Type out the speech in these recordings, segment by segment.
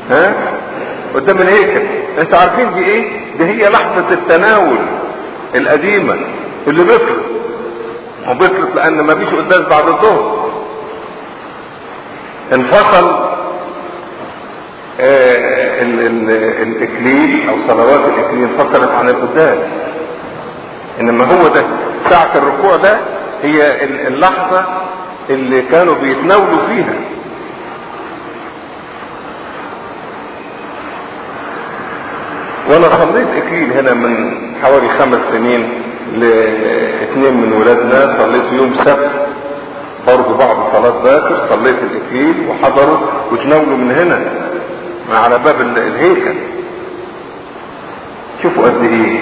ها قدام الهيكل انتوا عارفين دي ايه دي هي لحظة التناول القديمة اللي بطلت وبطلت لان ما فيش قداس بعد الظهر انفصل آه ال ال الاكليل او صلوات الاكليل انفصلت عن القداس انما هو ده ساعة الركوع ده هي اللحظة اللي كانوا بيتناولوا فيها وانا صليت اكليل هنا من حوالي خمس سنين لاثنين من ولادنا صليت يوم سبت برضه بعد صلاة باكر صليت الاكليل وحضروا وتناولوا من هنا على باب الهيكل شوفوا قد ايه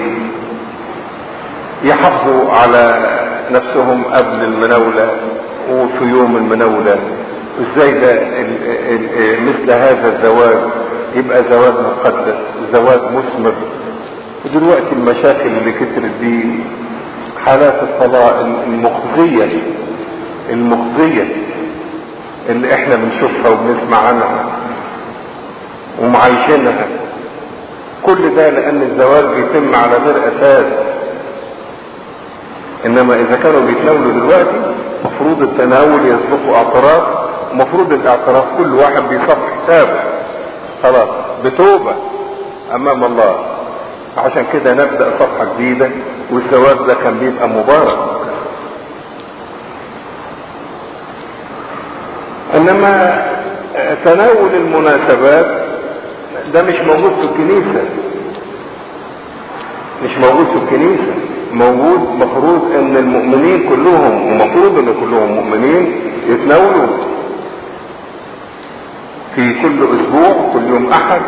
يحافظوا على نفسهم قبل المناولة وفي يوم المناولة ازاي ده ال ال مثل هذا الزواج يبقى زواج مقدس زواج مثمر ودلوقتي المشاكل اللي كترت دي حالات الطلاق المخزية المخزية اللي احنا بنشوفها وبنسمع عنها ومعايشينها كل ده لان الزواج بيتم على غير اساس انما اذا كانوا بيتناولوا دلوقتي مفروض التناول يسبقه اعتراف ومفروض الاعتراف كل واحد بيصف حسابه خلاص بتوبة امام الله عشان كده نبدأ صفحة جديدة والزواج ده كان بيبقى مبارك انما تناول المناسبات ده مش موجود في الكنيسة مش موجود في الكنيسة موجود مفروض ان المؤمنين كلهم ومفروض ان كلهم مؤمنين يتناولوا في كل اسبوع كل يوم احد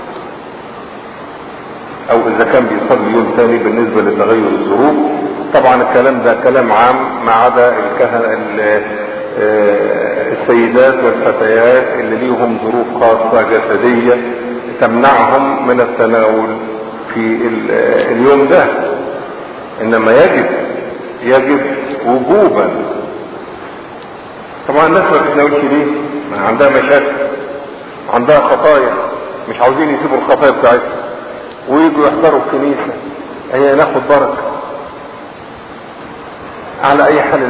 او اذا كان بيصلي يوم تاني بالنسبة لتغير الظروف طبعا الكلام ده كلام عام ما عدا الكهنة السيدات والفتيات اللي ليهم ظروف خاصة جسدية تمنعهم من التناول في اليوم ده انما يجب يجب وجوبا طبعا الناس ما بتتناولش ليه ما عندها مشاكل عندها خطايا مش عاوزين يسيبوا الخطايا بتاعتهم ويجوا يحضروا الكنيسة هي ناخد بركة على اي حال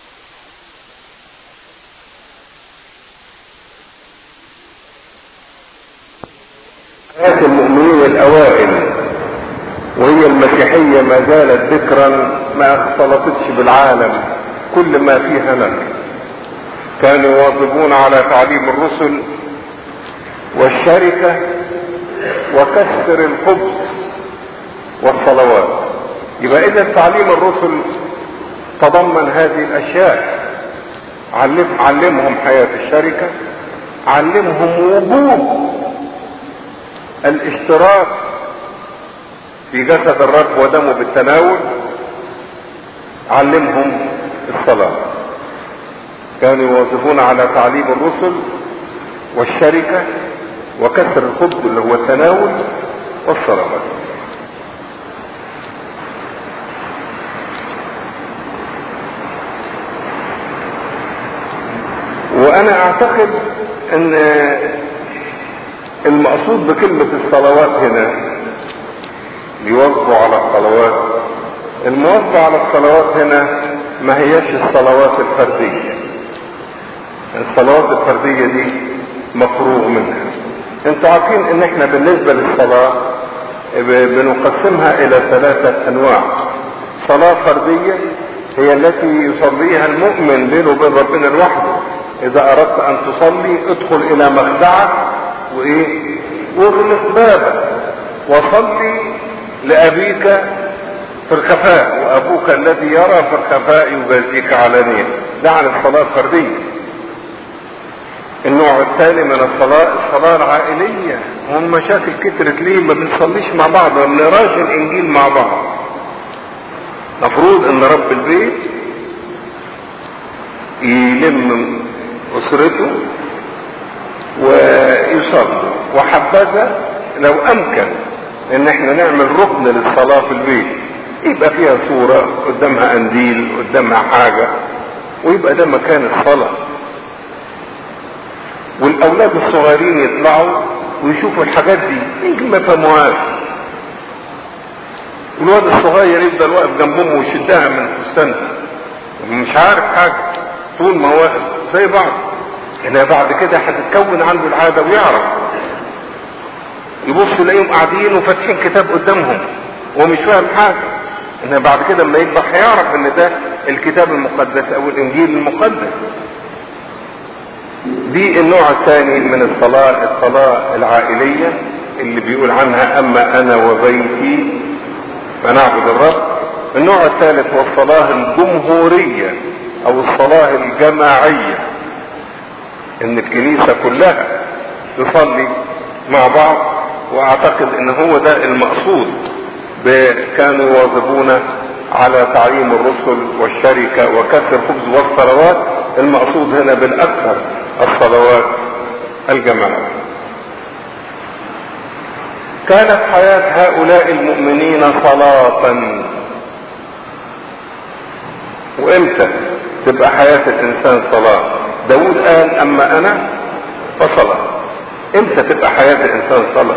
حياة المؤمنين الاوائل وهي المسيحية ما زالت ذكرا ما اختلطتش بالعالم كل ما فيها لك كانوا يواظبون على تعليم الرسل والشركة وكسر الخبز والصلوات يبقى اذا تعليم الرسل تضمن هذه الاشياء علم علمهم حياة الشركة علمهم وجوب الاشتراك في جسد الرب ودمه بالتناول علمهم الصلاة كانوا يواظبون على تعليم الرسل والشركة وكسر الخبز اللي هو التناول والصلوات وانا اعتقد ان المقصود بكلمة الصلوات هنا بيواظبوا على الصلوات المواظبة على الصلوات هنا ما هياش الصلوات الفردية الصلوات الفردية دي مفروغ منها انتوا عارفين ان احنا بالنسبة للصلاة بنقسمها الى ثلاثة انواع صلاة فردية هي التي يصليها المؤمن بينه وبين ربنا لوحده اذا اردت ان تصلي ادخل الى مخدعك وايه واغلق بابك وصلي لابيك في الخفاء وابوك الذي يرى في الخفاء يجازيك علانية ده عن الصلاة الفردية النوع الثاني من الصلاة الصلاة العائلية هم مشاكل كترت ليه ما بنصليش مع بعض ما بنقراش الانجيل مع بعض مفروض ان رب البيت يلم اسرته ويصلي وحبذا لو امكن ان احنا نعمل ركن للصلاة في البيت يبقى فيها صورة قدامها قنديل قدامها حاجة ويبقى ده مكان الصلاة والاولاد الصغيرين يطلعوا ويشوفوا الحاجات دي يمكن ما يفهموهاش والواد الصغير يفضل واقف جنب امه ويشدها من فستانها مش عارف حاجه طول ما واقف زي بعض هنا بعد كده هتتكون عنده العاده ويعرف يبص يلاقيهم قاعدين وفاتحين كتاب قدامهم وهو مش فاهم حاجه ان بعد كده لما يكبر هيعرف ان ده الكتاب المقدس او الانجيل المقدس دي النوع الثاني من الصلاة الصلاة العائلية اللي بيقول عنها اما انا وبيتي فنعبد الرب النوع الثالث هو الصلاة الجمهورية او الصلاة الجماعية ان الكنيسة كلها تصلي مع بعض واعتقد ان هو ده المقصود كانوا يواظبون على تعليم الرسل والشركة وكسر الخبز والصلوات المقصود هنا بالاكثر الصلوات الجماعية كانت حياة هؤلاء المؤمنين صلاة وامتى تبقى حياة الانسان صلاة داود قال اما انا فصلاة امتى تبقى حياة الانسان صلاة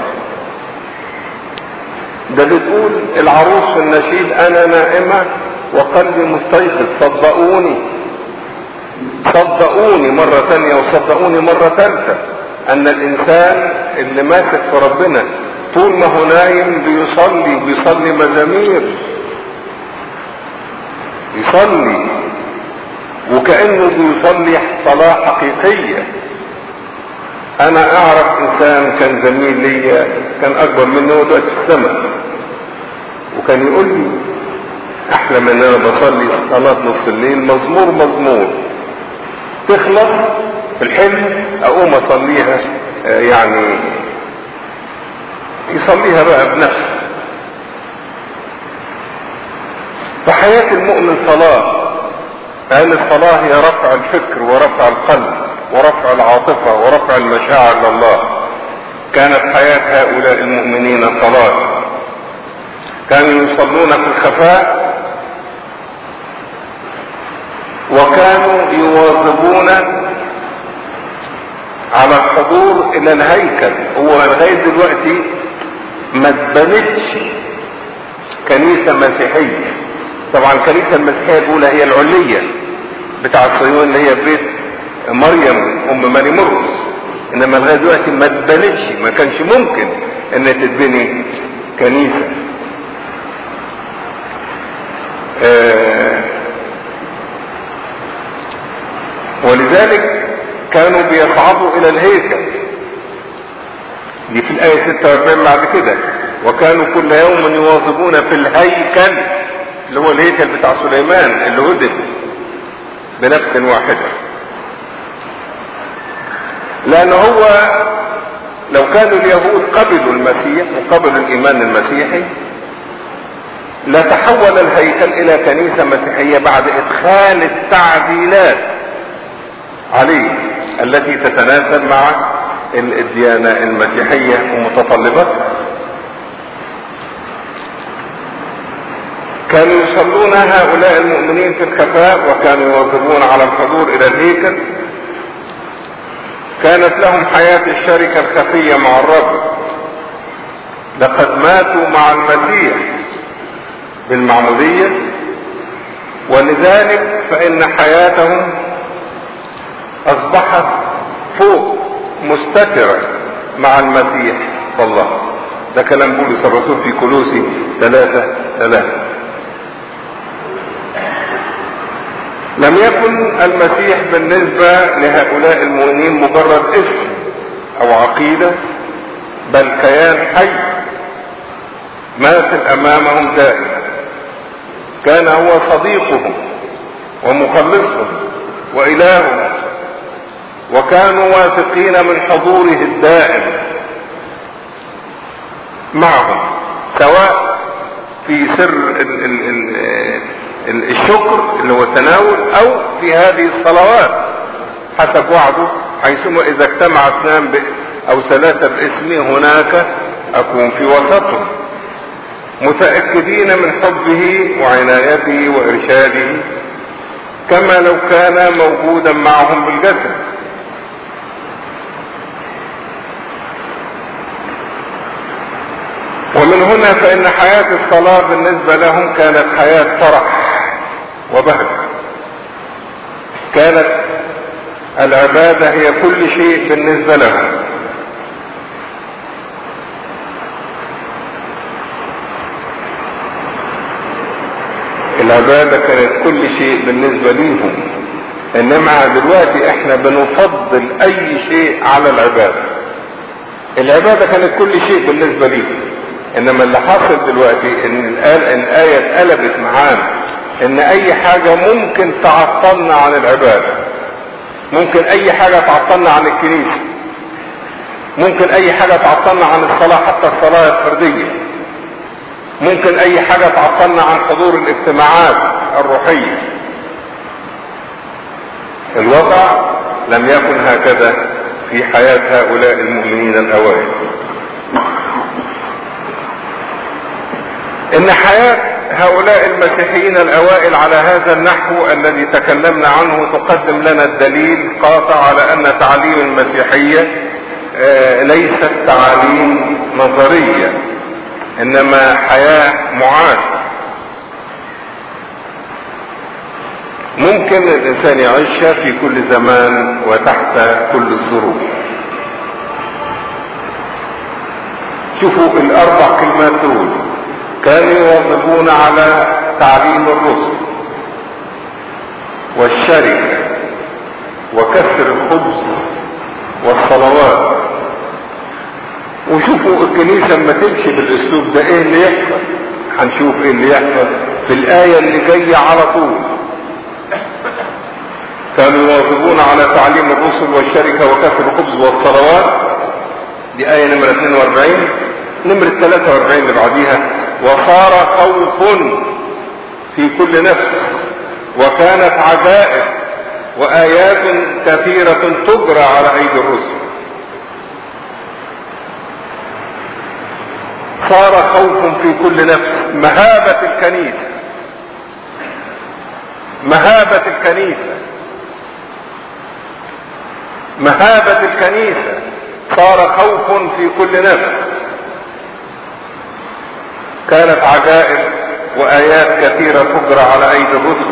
ده بتقول العروس في النشيد انا نائمة وقلبي مستيقظ صدقوني صدقوني مرة تانية وصدقوني مرة تالتة ان الانسان اللي ماسك في ربنا طول ما هو نايم بيصلي بيصلي مزامير يصلي وكأنه بيصلي صلاة حقيقية انا اعرف انسان كان زميل ليا كان اكبر مني ودلوقتي في السماء وكان يقول لي احلم ان انا بصلي صلاة نص الليل مزمور مزمور تخلص في الحلم اقوم اصليها يعني يصليها بقى بنفسه فحياة المؤمن صلاة لأن الصلاة هي رفع الفكر ورفع القلب ورفع العاطفة ورفع المشاعر لله كانت حياة هؤلاء المؤمنين صلاة كانوا يصلون في الخفاء وكانوا يواظبون على الحضور الى الهيكل هو لغايه دلوقتي ما اتبنتش كنيسه مسيحيه طبعا الكنيسه المسيحيه الاولى هي العليه بتاع صيون اللي هي بيت مريم ام ماري مرقس انما لغايه دلوقتي ما اتبنتش ما كانش ممكن ان تتبني كنيسه آه ولذلك كانوا بيصعدوا الى الهيكل دي في الآية 46 بعد كده وكانوا كل يوم يواظبون في الهيكل اللي هو الهيكل بتاع سليمان اللي هدم بنفس واحدة لأن هو لو كانوا اليهود قبلوا المسيح وقبلوا الإيمان المسيحي لتحول الهيكل إلى كنيسة مسيحية بعد إدخال التعديلات عليه التي تتناسب مع الديانة المسيحية ومتطلباتها كانوا يصلون هؤلاء المؤمنين في الخفاء وكانوا يواظبون على الحضور الى الهيكل كانت لهم حياة الشركة الخفية مع الرب لقد ماتوا مع المسيح بالمعمودية ولذلك فإن حياتهم أصبحت فوق مستترة مع المسيح والله ده كلام بولس الرسول في كولوسي ثلاثة ثلاثة لم يكن المسيح بالنسبة لهؤلاء المؤمنين مجرد اسم او عقيدة بل كيان حي ماثل امامهم دائما كان هو صديقهم ومخلصهم والههم وكانوا واثقين من حضوره الدائم معهم سواء في سر ال ال ال الشكر اللي هو التناول او في هذه الصلوات حسب وعده حيثما اذا اجتمع اثنان او ثلاثة باسمي هناك اكون في وسطهم متأكدين من حبه وعنايته وارشاده كما لو كان موجودا معهم بالجسد هنا فإن حياة الصلاة بالنسبة لهم كانت حياة فرح وبهجة كانت العبادة هي كل شيء بالنسبة لهم العبادة كانت كل شيء بالنسبة ليهم انما دلوقتي احنا بنفضل اي شيء على العبادة العبادة كانت كل شيء بالنسبة ليهم انما اللي حاصل دلوقتي ان الآية اتقلبت معانا ان اي حاجة ممكن تعطلنا عن العبادة ممكن اي حاجة تعطلنا عن الكنيسة ممكن اي حاجة تعطلنا عن الصلاة حتى الصلاة الفردية ممكن اي حاجة تعطلنا عن حضور الاجتماعات الروحية الوضع لم يكن هكذا في حياة هؤلاء المؤمنين الاوائل ان حياة هؤلاء المسيحيين الاوائل على هذا النحو الذي تكلمنا عنه تقدم لنا الدليل قاطع على ان تعاليم المسيحية ليست تعاليم نظرية انما حياة معاشة ممكن الانسان يعيشها في كل زمان وتحت كل الظروف شوفوا الاربع كلمات دول كانوا يواظبون على تعليم الرسل والشركة وكسر الخبز والصلوات وشوفوا الكنيسة لما تمشي بالاسلوب ده ايه اللي يحصل هنشوف ايه اللي يحصل في الآية اللي جاية على طول كانوا يواظبون على تعليم الرسل والشركة وكسر الخبز والصلوات دي آية نمرة 42 نمرة 43 اللي بعديها وصار خوف في كل نفس وكانت عجائب وآيات كثيرة تجرى على أيدي الرسل صار خوف في كل نفس مهابة الكنيسة مهابة الكنيسة مهابة الكنيسة صار خوف في كل نفس كانت عجائب وآيات كثيرة تجرى على أيدي الرسل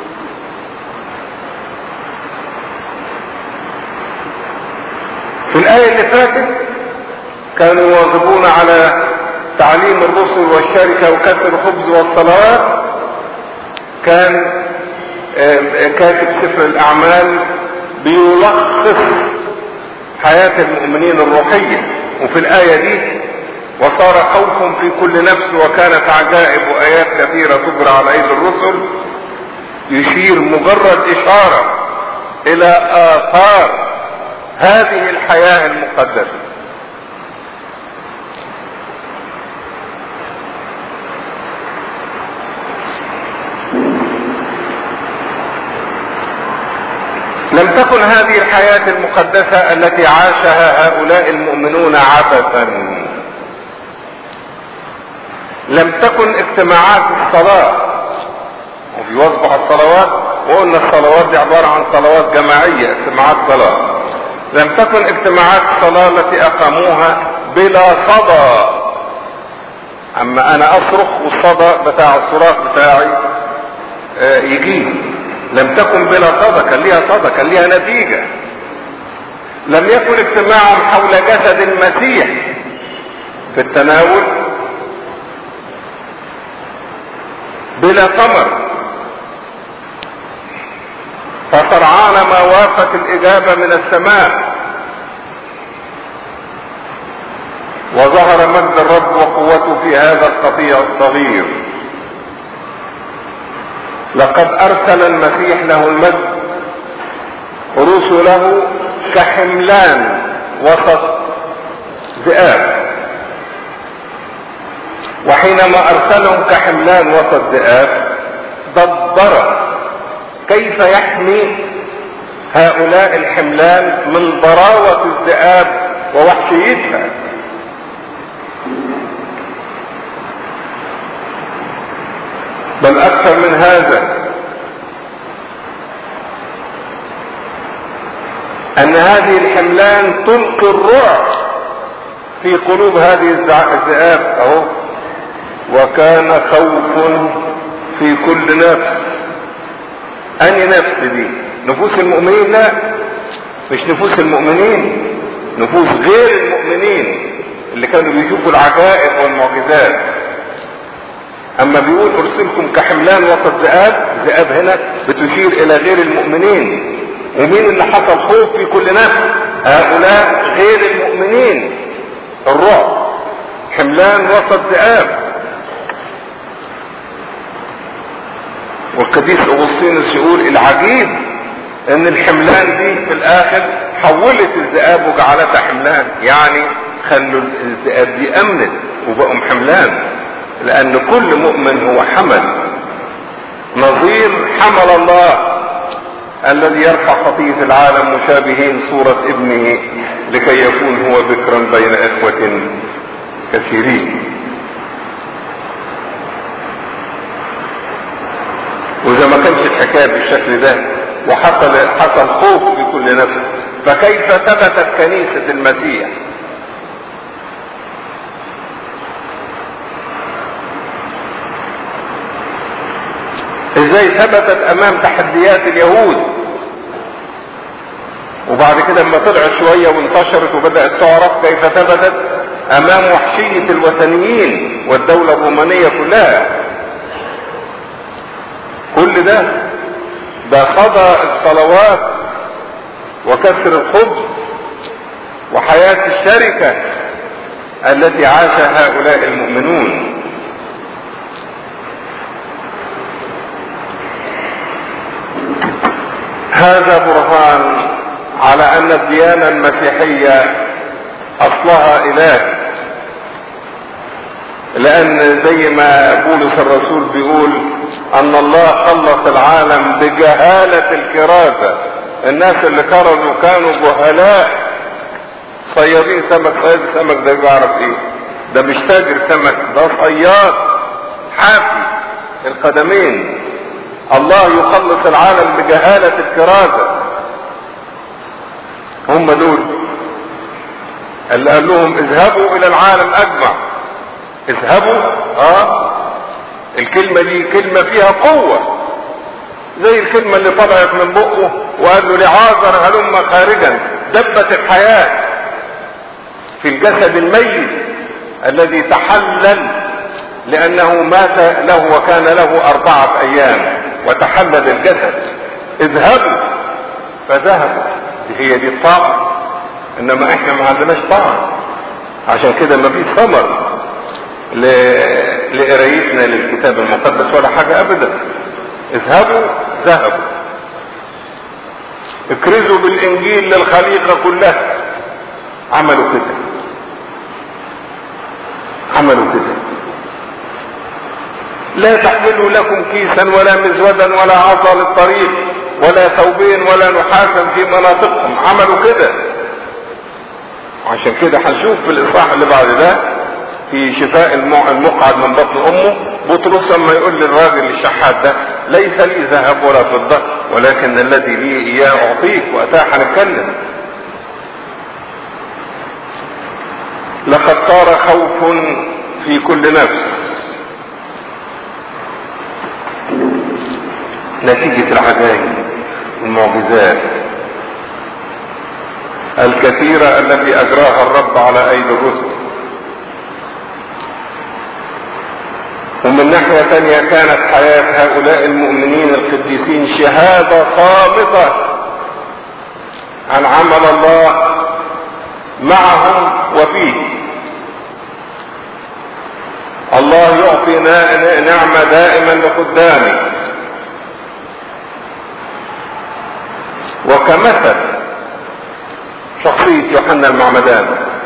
في الآية اللي فاتت كانوا يواظبون على تعليم الرسل والشركة وكسر الخبز والصلوات كان كاتب سفر الأعمال بيلخص حياة المؤمنين الروحية وفي الآية دي وصار خوف في كل نفس وكانت عجائب وآيات كثيرة تجرى على أيدي الرسل يشير مجرد إشارة إلى آثار هذه الحياة المقدسة لم تكن هذه الحياة المقدسة التي عاشها هؤلاء المؤمنون عبثا لم تكن اجتماعات الصلاة وبيواظبوا على الصلوات وقلنا الصلوات دي عبارة عن صلوات جماعية اجتماعات صلاة لم تكن اجتماعات الصلاة التي اقاموها بلا صدى اما انا اصرخ والصدى بتاع الصراخ بتاعي اه يجيني لم تكن بلا صدى كان ليها صدى كان ليها نتيجة لم يكن اجتماعهم حول جسد المسيح في التناول بلا ثمر فسرعان ما وافت الإجابة من السماء وظهر مجد الرب وقوته في هذا القطيع الصغير لقد ارسل المسيح له المجد رسله كحملان وسط ذئاب وحينما ارسلهم كحملان وسط ذئاب دبر كيف يحمي هؤلاء الحملان من ضراوة الذئاب ووحشيتها بل اكثر من هذا ان هذه الحملان تلقي الرعب في قلوب هذه الذئاب اهو وكان خوف في كل نفس اني نفس دي نفوس المؤمنين لا مش نفوس المؤمنين نفوس غير المؤمنين اللي كانوا بيشوفوا العجائب والمعجزات اما بيقول ارسلكم كحملان وسط ذئاب ذئاب هنا بتشير الى غير المؤمنين ومين اللي حصل خوف في كل نفس هؤلاء غير المؤمنين الرعب حملان وسط ذئاب والقديس اغسطينوس يقول العجيب ان الحملان دي في الاخر حولت الذئاب وجعلتها حملان يعني خلوا الذئاب دي امنت وبقوا حملان لان كل مؤمن هو حمل نظير حمل الله الذي يرفع خطية العالم مشابهين صورة ابنه لكي يكون هو ذكرا بين اخوة كثيرين واذا ما كانش الحكاية بالشكل ده وحصل حصل خوف في كل نفس فكيف ثبتت كنيسة المسيح ازاي ثبتت امام تحديات اليهود وبعد كده لما طلعت شوية وانتشرت وبدأت تعرف كيف ثبتت امام وحشية الوثنيين والدولة الرومانية كلها كل ده ده خضى الصلوات وكسر الخبز وحياة الشركة التي عاشها هؤلاء المؤمنون هذا برهان على ان الديانة المسيحية اصلها اله لان زي ما بولس الرسول بيقول ان الله خلص العالم بجهالة الكرازة الناس اللي كرزوا كانوا جهلاء صيادين سمك صياد سمك ده بيعرف ايه ده مش تاجر سمك ده صياد حافي القدمين الله يخلص العالم بجهالة الكرازة هم دول اللي قال لهم اذهبوا الى العالم اجمع اذهبوا اه الكلمة دي كلمة فيها قوة زي الكلمة اللي طلعت من بقه وقال له لعازر هلم خارجا دبت الحياة في الجسد الميت الذي تحلل لانه مات له وكان له اربعة ايام وتحلل الجسد اذهبوا فذهبوا هي دي الطاعة انما احنا ما عندناش طاعة عشان كده ما فيش ثمر ل... لقرايتنا للكتاب المقدس ولا حاجة ابدا اذهبوا ذهبوا اكرزوا بالانجيل للخليقة كلها عملوا كده عملوا كده لا تحملوا لكم كيسا ولا مزودا ولا عصا للطريق ولا ثوبين ولا نحاسا في مناطقهم عملوا كده عشان كده هنشوف في الاصحاح اللي بعد ده في شفاء المقعد من بطن امه بطرس لما يقول للراجل الشحات ده ليس لي ذهب ولا فضه ولكن الذي لي اياه اعطيك وقتها هنتكلم لقد صار خوف في كل نفس نتيجة العجائب والمعجزات الكثيرة التي أجراها الرب على أيدي الرسل ومن ناحية ثانية كانت حياة هؤلاء المؤمنين القديسين شهادة صامتة عن عمل الله معهم وفيه الله يعطي نعمة دائما لخدامه وكمثل شخصية يوحنا المعمدان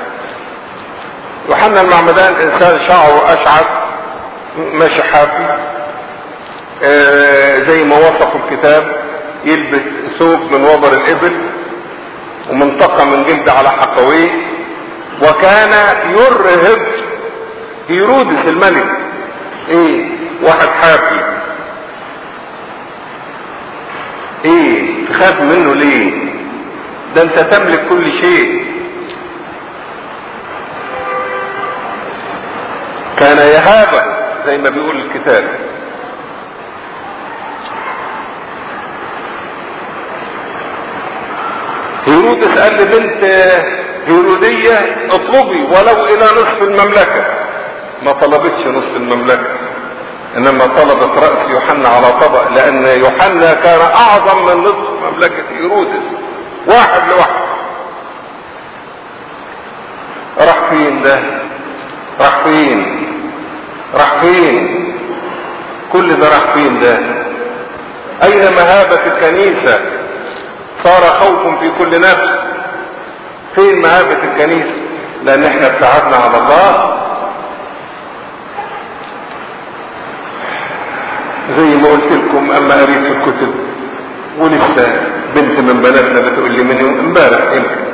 يوحنا المعمدان انسان شعره اشعث ماشي حافي آه زي ما وصف الكتاب يلبس ثوب من وبر الابل ومنطقة من جلد على حقويه وكان يرهب هيرودس الملك ايه واحد حافي ايه تخاف منه ليه ده انت تملك كل شيء كان يهابا زي ما بيقول الكتاب هيرودس قال لبنت هيرودية اطلبي ولو الى نصف المملكة ما طلبتش نصف المملكة انما طلبت رأس يوحنا على طبق لان يوحنا كان اعظم من نصف مملكة هيرودس واحد لواحد راح فين ده راح فين راح فين كل ده راح فين ده اين مهابة الكنيسة صار خوف في كل نفس فين مهابة الكنيسة لان احنا ابتعدنا على الله زي ما قلت لكم اما قريت في الكتب ولسه بنت من بلدنا بتقول لي من يوم امبارح يمكن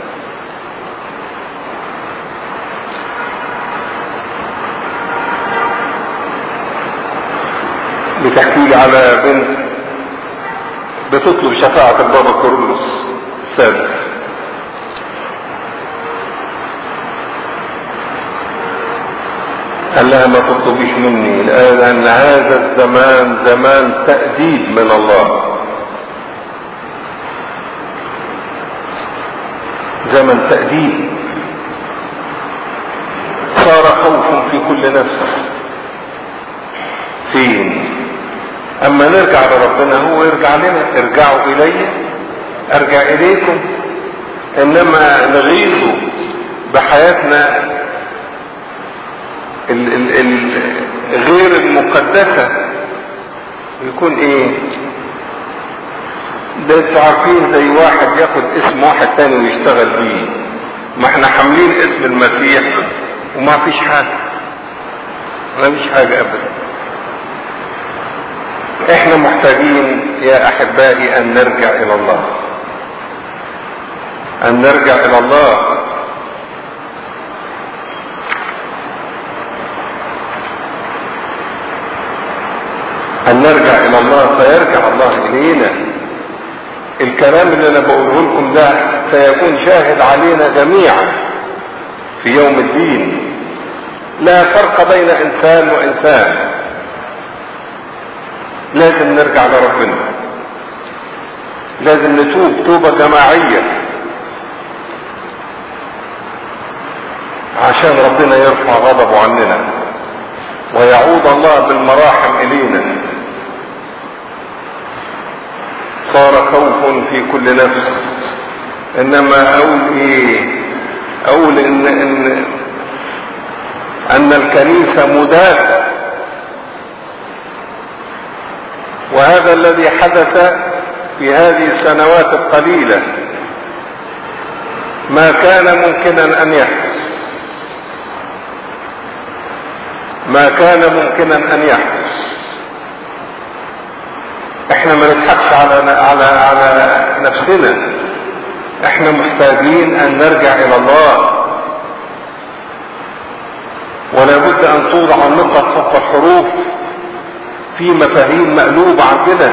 بتحكي لي على بنت بتطلب شفاعة البابا كورولوس السادس قال لها ما تطلبيش مني لان هذا الزمان زمان تأديب من الله زمن تأديب صار خوف في كل نفس فين اما نرجع لربنا هو يرجع لنا ارجعوا الي ارجع اليكم انما نغيظه بحياتنا ال ال ال غير المقدسة يكون ايه ده انتوا عارفين زي واحد ياخد اسم واحد تاني ويشتغل بيه ما احنا حاملين اسم المسيح وما فيش حاجة ما فيش حاجة ابدا احنا محتاجين يا احبائي ان نرجع الى الله ان نرجع الى الله ان نرجع الى الله فيرجع الله الينا الكلام اللي انا بقوله لكم ده سيكون شاهد علينا جميعا في يوم الدين لا فرق بين انسان وانسان لازم نرجع لربنا لازم نتوب توبة جماعية عشان ربنا يرفع غضبه عننا ويعود الله بالمراحم الينا صار خوف في كل نفس انما اقول ايه اقول ان ان ان الكنيسة مدافع وهذا الذي حدث في هذه السنوات القليلة ما كان ممكنا ان يحدث ما كان ممكنا ان يحدث احنا ما نضحكش على على على نفسنا احنا محتاجين ان نرجع الى الله ولا بد ان توضع النقط فوق الحروف في مفاهيم مقلوبة عندنا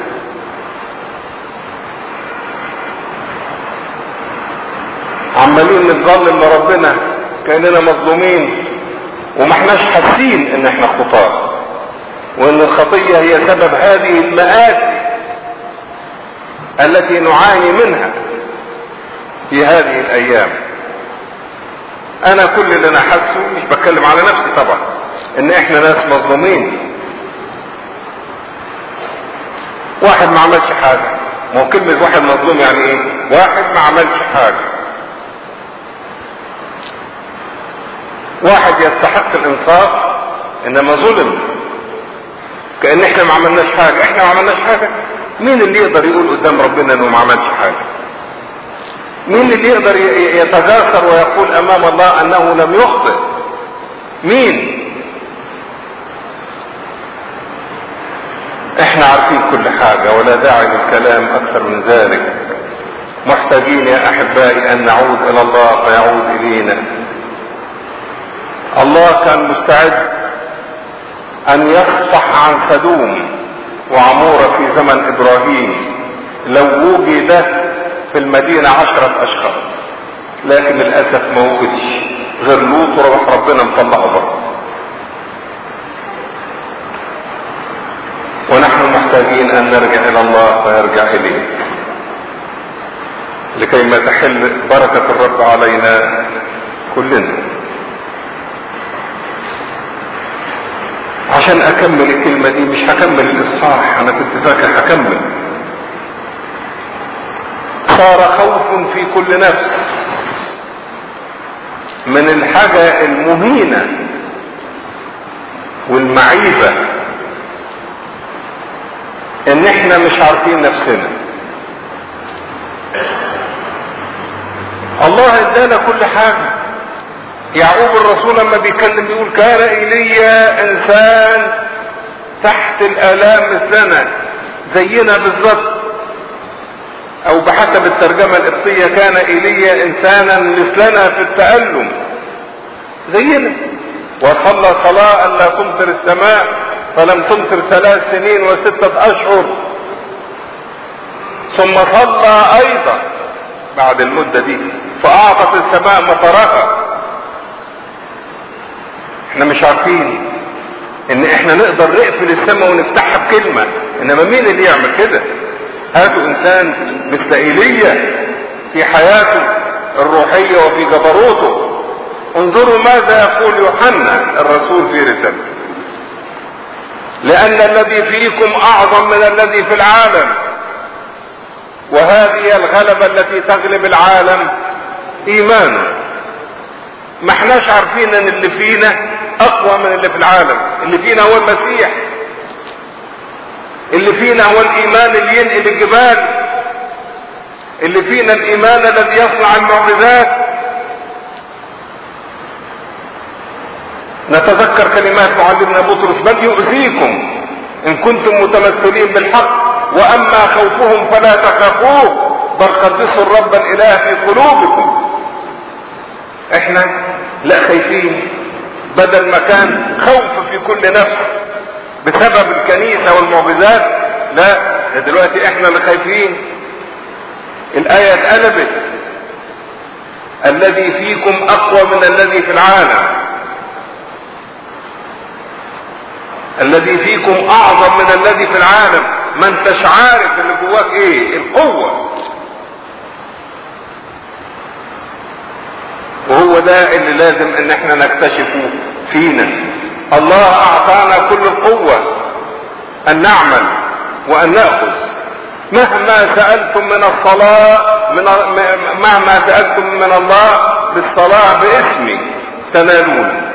عمالين نتظلم لربنا كأننا مظلومين وما احناش حاسين ان احنا خطاه وان الخطية هي سبب هذه المآسي التي نعاني منها في هذه الايام انا كل اللي انا حاسه مش بتكلم على نفسي طبعا ان احنا ناس مظلومين واحد ما عملش حاجة ما هو كلمة واحد مظلوم يعني ايه واحد ما عملش حاجة واحد يستحق الانصاف انما ظلم كأن احنا ما عملناش حاجة احنا ما عملناش حاجة مين اللي يقدر يقول قدام ربنا انه ما عملش حاجة مين اللي يقدر يتجاسر ويقول امام الله انه لم يخطئ مين احنا عارفين كل حاجة ولا داعي للكلام اكثر من ذلك محتاجين يا احبائي ان نعود الى الله فيعود الينا الله كان مستعد ان يصفح عن سدوم وعمورة في زمن ابراهيم لو وجد في المدينة عشرة اشخاص لكن للأسف ما وجدش غير لوط وروح ربنا مطلعه بره محتاجين ان نرجع الى الله ويرجع اليه لكي ما تحل بركة الرب علينا كلنا عشان اكمل الكلمة دي مش هكمل الاصحاح انا كنت فاكر هكمل صار خوف في كل نفس من الحاجة المهينة والمعيبة ان احنا مش عارفين نفسنا الله ادانا كل حاجة يعقوب الرسول لما بيتكلم بيقول كان ايليا انسان تحت الالام مثلنا زينا بالظبط او بحسب الترجمة القبطية كان ايليا انسانا مثلنا في التألم زينا وصلى صلاة ان لا تمطر السماء فلم تمطر ثلاث سنين وستة اشهر ثم صلى ايضا بعد المدة دي فاعطت السماء مطرها احنا مش عارفين ان احنا نقدر نقفل السماء ونفتحها بكلمة انما مين اللي يعمل كده هاتوا انسان مثل ايليا في حياته الروحية وفي جبروته انظروا ماذا يقول يوحنا الرسول في رسالته لان الذي فيكم اعظم من الذي في العالم وهذه الغلبة التي تغلب العالم ايمانه ما احناش عارفين ان اللي فينا اقوى من اللي في العالم اللي فينا هو المسيح اللي فينا هو الايمان اللي ينقل الجبال اللي فينا الايمان الذي يصنع المعجزات نتذكر كلمات معلمنا بطرس بل يؤذيكم ان كنتم متمثلين بالحق واما خوفهم فلا تخافوه بل قدسوا الرب الاله في قلوبكم احنا لا خايفين بدل ما كان خوف في كل نفس بسبب الكنيسة والمعجزات لا دلوقتي احنا اللي خايفين الآية اتقلبت الذي فيكم أقوى من الذي في العالم الذي فيكم أعظم من الذي في العالم ما انتش عارف اللي جواك ايه القوة وهو ده اللي لازم ان احنا نكتشفه فينا الله اعطانا كل القوة ان نعمل وان نأخذ مهما سألتم من الصلاة من مهما سألتم من الله بالصلاة باسمي تنالون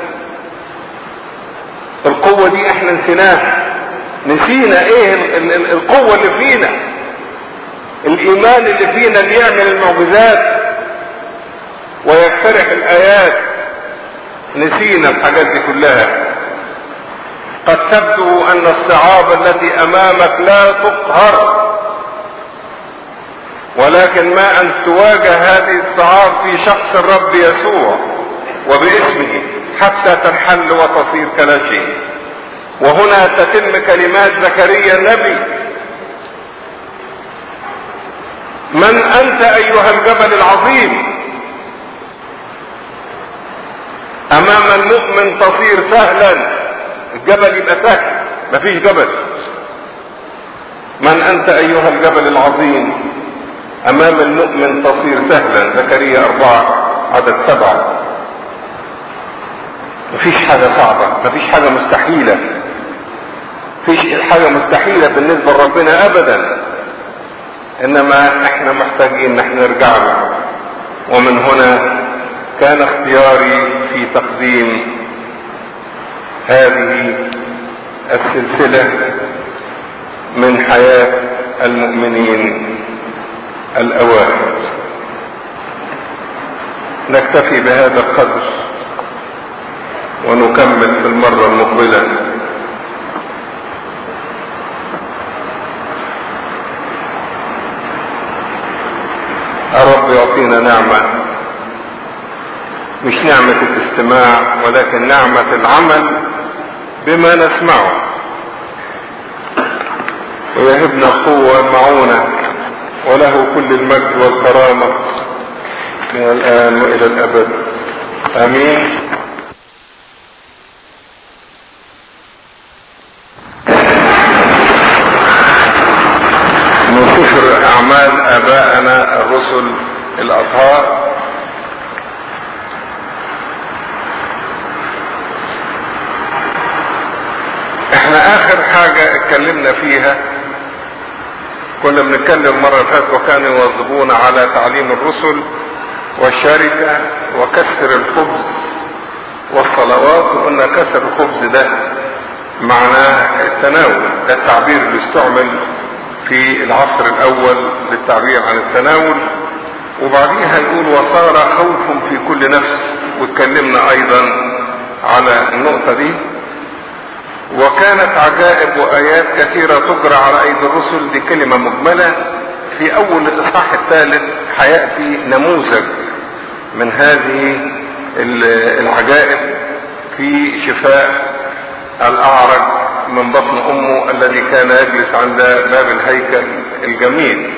القوة دي احنا نسيناها نسينا ايه القوة اللي فينا الايمان اللي فينا اللي يعمل المعجزات ويقترح الايات نسينا الحاجات دي كلها قد تبدو ان الصعاب التي امامك لا تقهر ولكن ما ان تواجه هذه الصعاب في شخص الرب يسوع وباسمه حتى تنحل وتصير كلا شيء وهنا تتم كلمات زكريا النبي من انت ايها الجبل العظيم امام المؤمن تصير سهلا الجبل يبقى سهل مفيش جبل من انت ايها الجبل العظيم امام المؤمن تصير سهلا زكريا اربعة عدد سبعة مفيش حاجة صعبة مفيش حاجة مستحيلة مفيش حاجة مستحيلة بالنسبة لربنا ابدا انما احنا محتاجين نحن نرجع له ومن هنا كان اختياري في تقديم هذه السلسلة من حياة المؤمنين الأوائل نكتفي بهذا القدر ونكمل في المرة المقبلة الرب يعطينا نعمة مش نعمة الاستماع ولكن نعمة العمل بما نسمعه ويهبنا قوة معونة وله كل المجد والكرامة من الآن وإلى الأبد آمين حاجة اتكلمنا فيها كنا بنتكلم مرة اللي فاتت وكانوا يواظبون على تعليم الرسل والشركة وكسر الخبز والصلوات وقلنا كسر الخبز ده معناه التناول ده التعبير اللي استعمل في العصر الاول للتعبير عن التناول وبعديها يقول وصار خوف في كل نفس واتكلمنا ايضا على النقطة دي وكانت عجائب وايات كثيرة تجرى على ايدي الرسل دي كلمة مجملة في اول الاصحاح الثالث هيأتي نموذج من هذه العجائب في شفاء الاعرج من بطن امه الذي كان يجلس عند باب الهيكل الجميل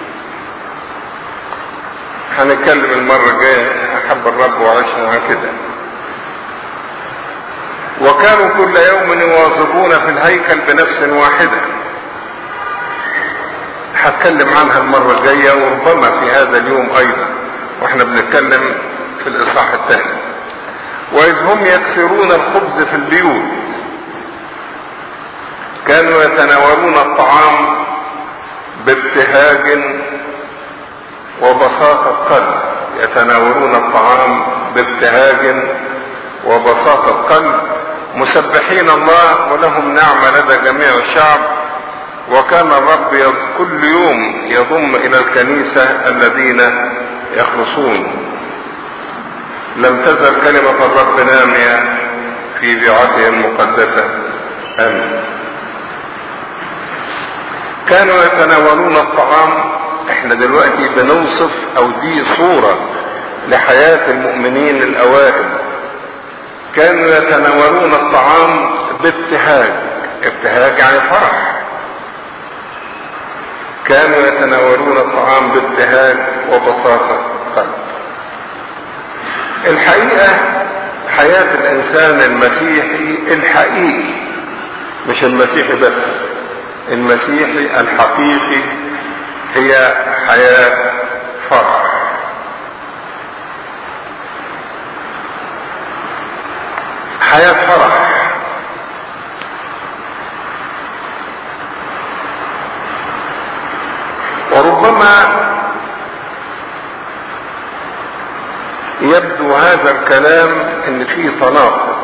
هنتكلم المرة الجاية احب الرب وعشنا كده وكانوا كل يوم يواظبون في الهيكل بنفس واحدة هتكلم عنها المرة الجاية وربما في هذا اليوم ايضا واحنا بنتكلم في الاصحاح الثاني واذ هم يكسرون الخبز في البيوت كانوا يتناولون الطعام بابتهاج وبساطة قلب يتناولون الطعام بابتهاج وبساطة قلب مسبحين الله ولهم نعمة لدى جميع الشعب وكان الرب كل يوم يضم إلى الكنيسة الذين يخلصون لم تزل كلمة الرب نامية في بيعته المقدسة آمين كانوا يتناولون الطعام احنا دلوقتي بنوصف او دي صورة لحياة المؤمنين الاوائل كانوا يتناولون الطعام بابتهاج ابتهاج يعني فرح كانوا يتناولون الطعام بابتهاج وبساطة قلب الحقيقة حياة الانسان المسيحي الحقيقي مش المسيحي بس المسيحي الحقيقي هي حياة فرح حياة فرح وربما يبدو هذا الكلام ان فيه تناقض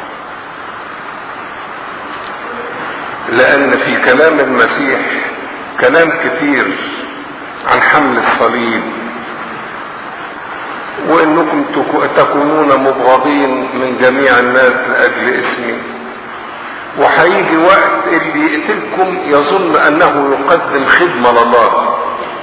لان في كلام المسيح كلام كتير عن حمل الصليب وانكم تكونون مبغضين من جميع الناس لاجل اسمي وهيجي وقت اللي يقتلكم يظن انه يقدم خدمه لله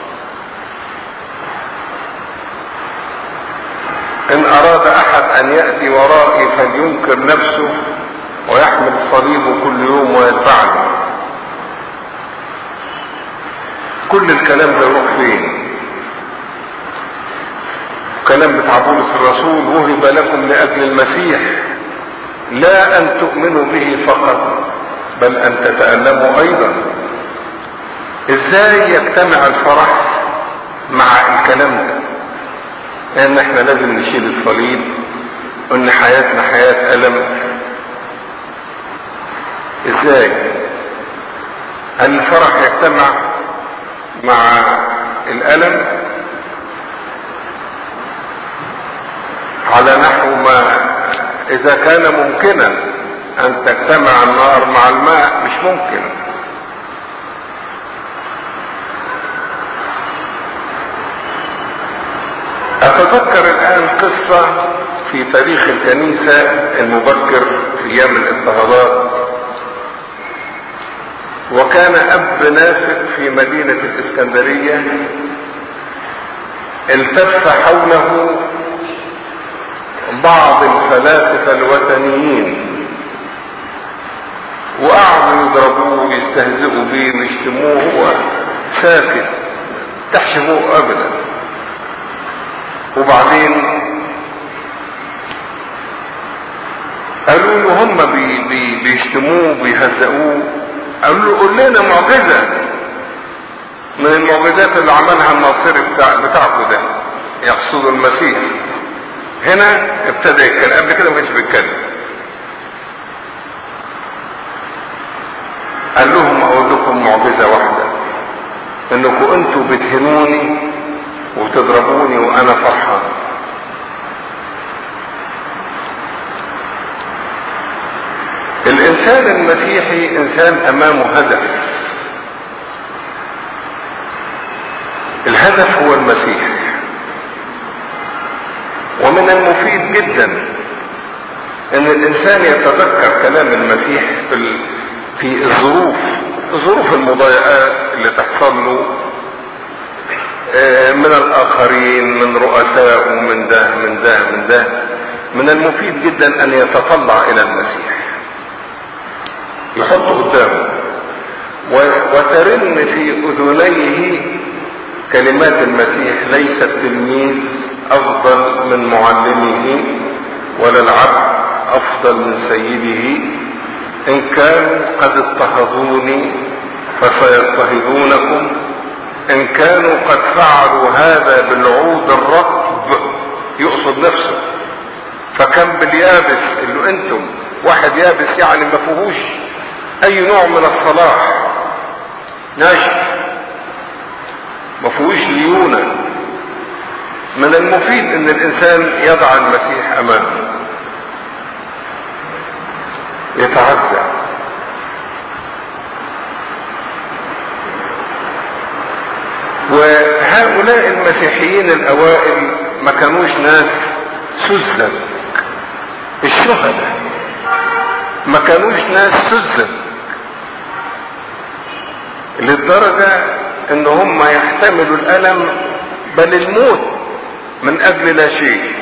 ان اراد احد ان ياتي ورائي فلينكر نفسه ويحمل صليبه كل يوم ويتبعني كل الكلام ده يروح فين كلام بتاع بولس الرسول وهب لكم لاجل المسيح لا ان تؤمنوا به فقط بل ان تتألموا ايضا ازاي يجتمع الفرح مع الكلام ده لان احنا لازم نشيل الصليب وان حياتنا حياة الم ازاي هل الفرح يجتمع مع الالم على نحو ما اذا كان ممكنا ان تجتمع النار مع الماء مش ممكن اتذكر الان قصة في تاريخ الكنيسة المبكر في ايام الاضطهادات وكان اب ناسك في مدينة الاسكندرية التف حوله بعض الفلاسفة الوثنيين وقعدوا يضربوه ويستهزئوا به ويشتموه هو ساكت تحشموه ابدا وبعدين قالوا له هم بي بي بيشتموه بيهزئوه قالوا له قول لنا معجزة من المعجزات اللي عملها الناصري بتاع بتاعكم ده يقصد المسيح هنا ابتدى يتكلم قبل كده ما كانش بيتكلم معجزة واحدة انكم انتوا بتهنوني وبتضربوني وانا فرحان الانسان المسيحي انسان امامه هدف الهدف هو المسيح ومن المفيد جدا ان الانسان يتذكر كلام المسيح في في الظروف ظروف المضايقات اللي تحصل له من الاخرين من رؤساء ومن ده من ده من ده من المفيد جدا ان يتطلع الى المسيح يحطه قدامه وترن في اذنيه كلمات المسيح ليس التلميذ افضل من معلمه ولا العبد افضل من سيده ان كانوا قد اضطهدوني فسيضطهدونكم ان كانوا قد فعلوا هذا بالعود الرطب يقصد نفسه فكم باليابس اللي انتم واحد يابس يعني ما فيهوش اي نوع من الصلاح ناشف ما فيهوش ليونه من المفيد ان الانسان يضع المسيح امامه يتعزى وهؤلاء المسيحيين الاوائل ما كانوش ناس سذج الشهداء ما كانوش ناس سذج للدرجة ان هم يحتملوا الالم بل الموت من اجل لا شيء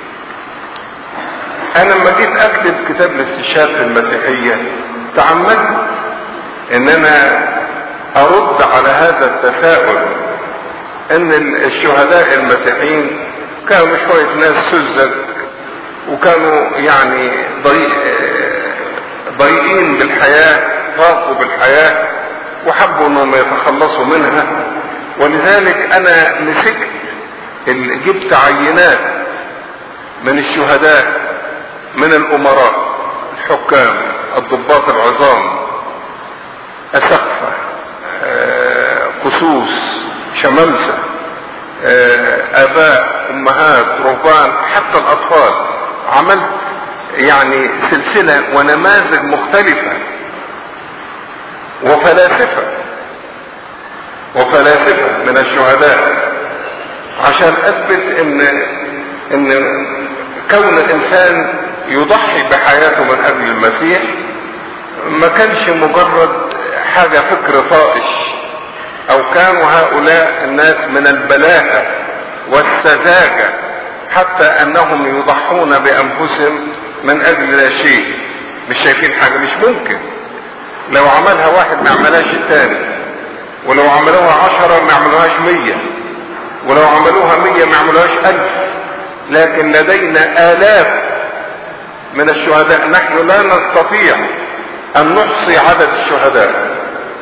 انا لما جيت اكتب كتاب الاستشهاد في المسيحية تعمدت ان انا ارد على هذا التساؤل ان الشهداء المسيحيين كانوا شوية ناس سذج وكانوا يعني ضيقين بالحياة ضاقوا بالحياة وحبوا انهم يتخلصوا منها ولذلك انا مسكت جبت عينات من الشهداء من الامراء الحكام الضباط العظام اسقفة قسوس شمامسة اباء امهات رهبان حتى الاطفال عملت يعني سلسلة ونماذج مختلفة وفلاسفة وفلاسفة من الشهداء عشان اثبت ان ان كون الانسان يضحي بحياته من اجل المسيح ما كانش مجرد حاجة فكر طائش او كانوا هؤلاء الناس من البلاهة والسذاجة حتى انهم يضحون بانفسهم من اجل لا شيء مش شايفين حاجة مش ممكن لو عملها واحد ما عملهاش التاني ولو عملوها عشرة ما عملوهاش مية ولو عملوها مية ما عملوهاش الف لكن لدينا الاف من الشهداء نحن لا نستطيع ان نحصي عدد الشهداء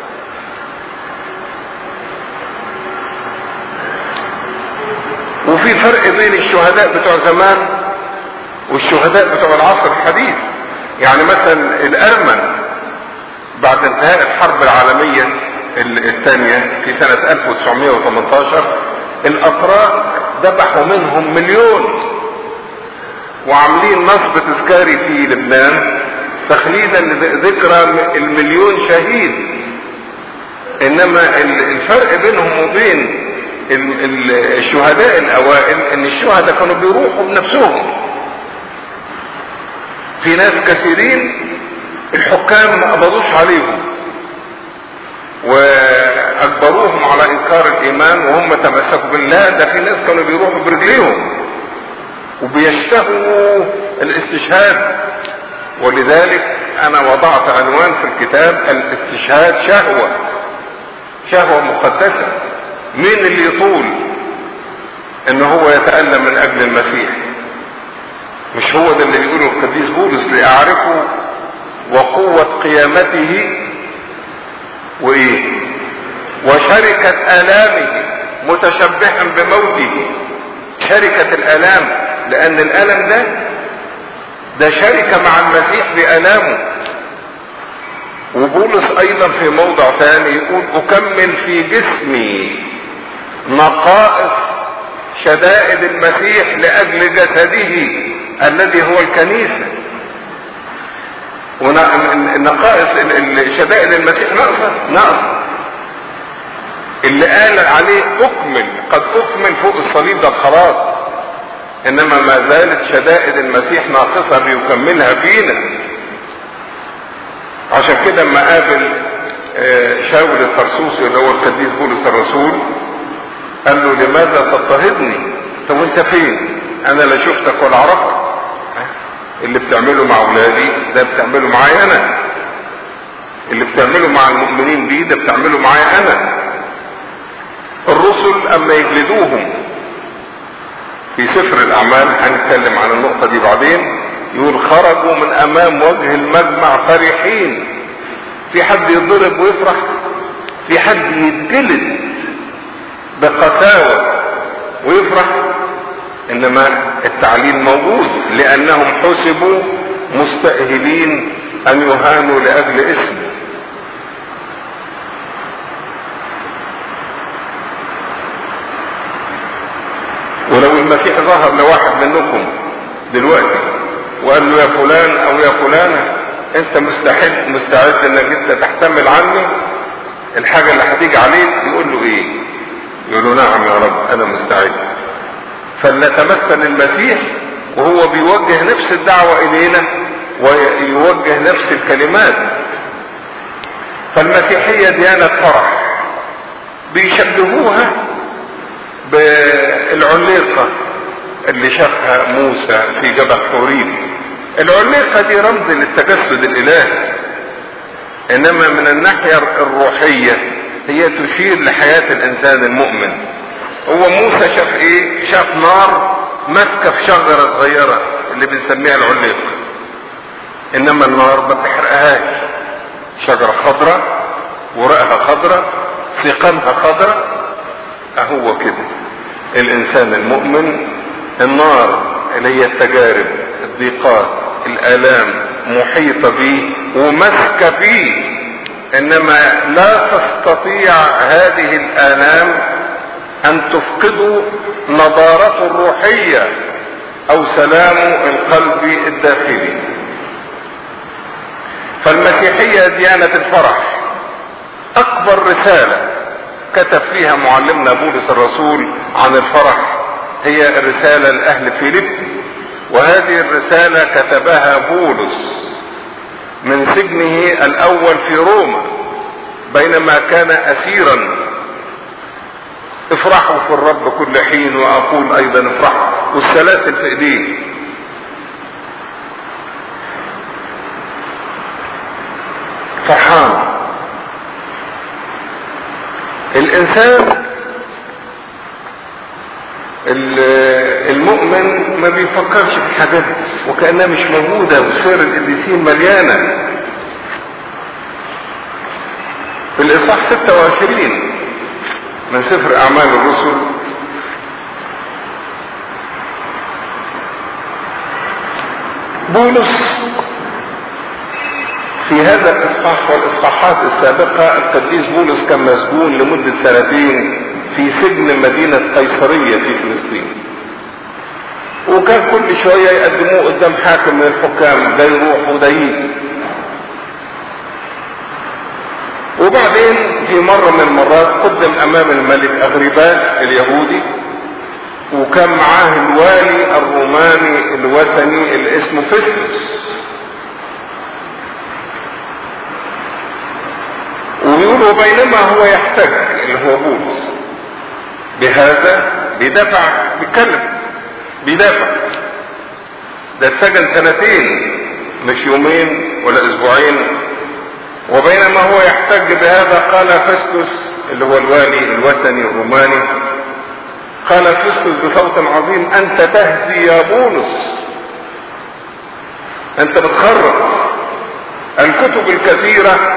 وفي فرق بين الشهداء بتوع زمان والشهداء بتوع العصر الحديث يعني مثلا الارمن بعد انتهاء الحرب العالمية الثانية في سنة 1918 الاتراك ذبحوا منهم مليون وعاملين نصب تذكاري في لبنان تخليدا لذكرى المليون شهيد انما الفرق بينهم وبين الشهداء الاوائل ان الشهداء كانوا بيروحوا بنفسهم في ناس كثيرين الحكام ما قبضوش عليهم واجبروهم على انكار الايمان وهم تمسكوا بالله ده في ناس كانوا بيروحوا برجليهم وبيشتهوا الاستشهاد ولذلك انا وضعت عنوان في الكتاب الاستشهاد شهوة شهوة مقدسة مين اللي يطول ان هو يتألم من اجل المسيح مش هو ده اللي بيقوله القديس بولس لاعرفه وقوة قيامته وايه وشركة الامه متشبها بموته شركة الالام لان الالم ده ده شركة مع المسيح بألامه وبولس ايضا في موضع ثاني يقول اكمل في جسمي نقائص شدائد المسيح لاجل جسده الذي هو الكنيسة ونقائص شدائد المسيح ناقصة ناقصة اللي قال عليه اكمل قد اكمل فوق الصليب ده خلاص انما ما زالت شدائد المسيح ناقصة بيكملها فينا عشان كده اما قابل شاول الطرسوسي اللي هو القديس بولس الرسول قال له لماذا تضطهدني طب وانت فين انا لا شفتك ولا عرفتك اللي بتعمله مع اولادي ده بتعمله معايا انا اللي بتعمله مع المؤمنين بيه ده بتعمله معايا انا الرسل اما يجلدوهم في سفر الاعمال هنتكلم عن النقطه دي بعدين يقول خرجوا من امام وجه المجمع فرحين في حد يضرب ويفرح في حد يتجلد بقساوه ويفرح انما التعليل موجود لانهم حسبوا مستأهلين ان يهانوا لاجل اسمه ولو المسيح ظهر لواحد منكم دلوقتي وقال له يا فلان او يا فلانة انت مستعد مستعد انك انت تحتمل عني الحاجة اللي هتيجي عليك يقول له ايه يقول له نعم يا رب انا مستعد فلنتمثل المسيح وهو بيوجه نفس الدعوة الينا ويوجه نفس الكلمات فالمسيحية ديانة فرح بيشبهوها بالعليقة اللي شافها موسى في جبل حوريب العليقة دي رمز للتجسد الالهي انما من الناحية الروحية هي تشير لحياة الانسان المؤمن هو موسى شاف ايه شاف نار ماسكة في شجرة صغيرة اللي بنسميها العليقة انما النار ما بتحرقهاش شجرة خضراء ورقها خضراء سيقانها خضراء اهو كده الانسان المؤمن النار اللي هي التجارب الضيقات الالام محيطة به وماسكة فيه انما لا تستطيع هذه الالام ان تفقدوا نضارته الروحية او سلامه القلبي الداخلي فالمسيحية ديانة الفرح اكبر رسالة كتب فيها معلمنا بولس الرسول عن الفرح هي الرسالة لأهل فيليب وهذه الرسالة كتبها بولس من سجنه الأول في روما بينما كان أسيرا افرحوا في الرب كل حين وأقول أيضا افرحوا والسلاسل في إيديه فرحان الإنسان المؤمن ما بيفكرش في الحاجات وكأنها مش موجودة وسير القديسين مليانة في الإصحاح 26 من سفر أعمال الرسل بولس في هذا الإصحاح والإصحاحات السابقة القديس بولس كان مسجون لمدة سنتين في سجن مدينة قيصرية في فلسطين وكان كل شوية يقدموه قدام حاكم من الحكام ده يروح وده يجي وبعدين في مرة من المرات قدم امام الملك اغريباس اليهودي وكان معاه الوالي الروماني الوثني اللي اسمه فيستوس ويقولوا بينما هو يحتج اللي هو بولس بهذا بيدافع بيتكلم بيدافع ده اتسجن سنتين مش يومين ولا اسبوعين وبينما هو يحتج بهذا قال فستس اللي هو الوالي الوثني الروماني قال فستس بصوت عظيم انت تهدي يا بولس انت بتخرج الكتب الكثيرة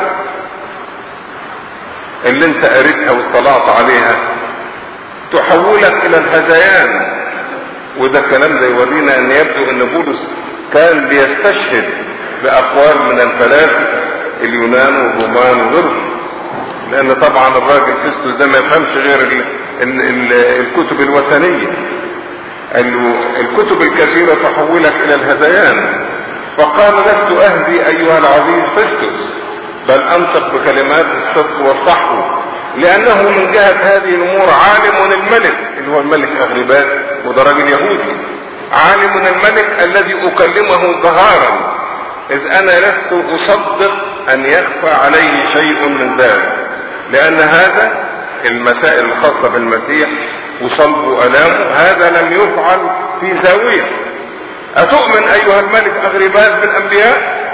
اللي انت قريتها واطلعت عليها تحولك الى الهذيان وده الكلام ده يورينا ان يبدو ان بولس كان بيستشهد باقوال من الفلاسفه اليونان والرومان وغيرهم لان طبعا الراجل فيستوس ده ما يفهمش غير ال ال ال الكتب الوثنيه قال له الكتب الكثيره تحولك الى الهذيان فقال لست اهزي ايها العزيز فيستوس بل انطق بكلمات الصدق والصحو لانه من جهه هذه الامور عالم الملك اللي هو الملك اغرباس وده راجل يهودي عالم الملك الذي اكلمه ظهارا اذ انا لست اصدق ان يخفى عليه شيء من ذلك لان هذا المسائل الخاصة بالمسيح وصلب الامه هذا لم يفعل في زاوية اتؤمن ايها الملك اغرباس بالانبياء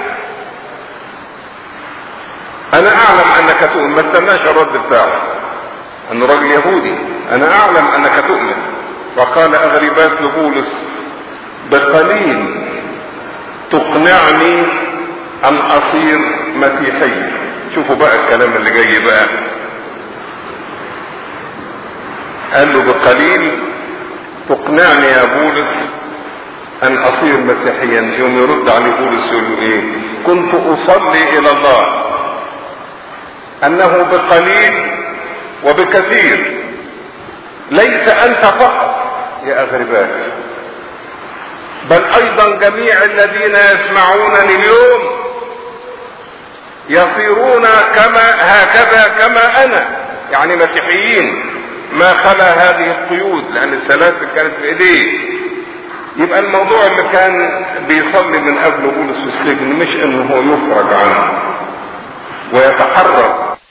انا اعلم انك تؤمن ما استناش الرد بتاعه انه راجل يهودي انا اعلم انك تؤمن فقال اغرباس لبولس بقليل تقنعني ان اصير مسيحي شوفوا بقى الكلام اللي جاي بقى قال له بقليل تقنعني يا بولس ان اصير مسيحيا يوم يرد عليه بولس يقول له ايه كنت اصلي الى الله انه بقليل وبكثير ليس انت فقط يا اغرباس بل ايضا جميع الذين يسمعونني اليوم يصيرون كما هكذا كما انا يعني مسيحيين ما خلا هذه القيود لان السلاسل كانت في ايديه يبقى الموضوع اللي كان بيصلي من قبل بولس في السجن مش انه هو يفرج عنه ويتحرر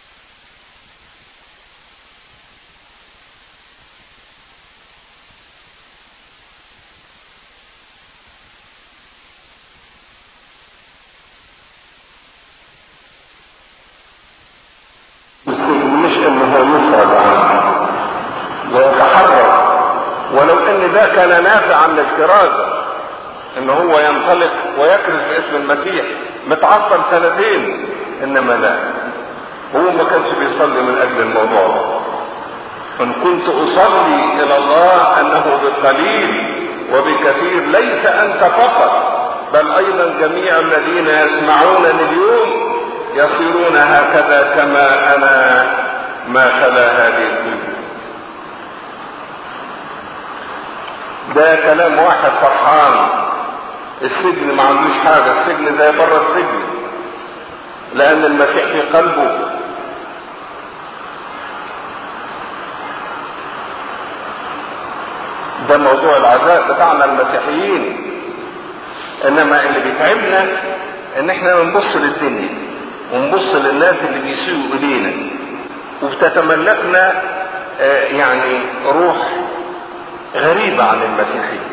مش انه هو يفرج عنه ويتحرر ولو ان ده كان نافعا للكرازة ان هو ينطلق ويكرز باسم المسيح متعطل سنتين انما لا هو ما كانش بيصلي من اجل الموضوع ده ان كنت اصلي الى الله انه بقليل وبكثير ليس انت فقط بل ايضا جميع الذين يسمعونني اليوم يصيرون هكذا كما انا ما خلا هذه الدنيا ده كلام واحد فرحان السجن ما عندوش حاجة السجن زي بره السجن لأن المسيح في قلبه ده موضوع العزاء بتاعنا المسيحيين انما اللي بيتعبنا ان احنا بنبص للدنيا ونبص للناس اللي بيسيئوا الينا وبتتملكنا آه يعني روح غريبة عن المسيحية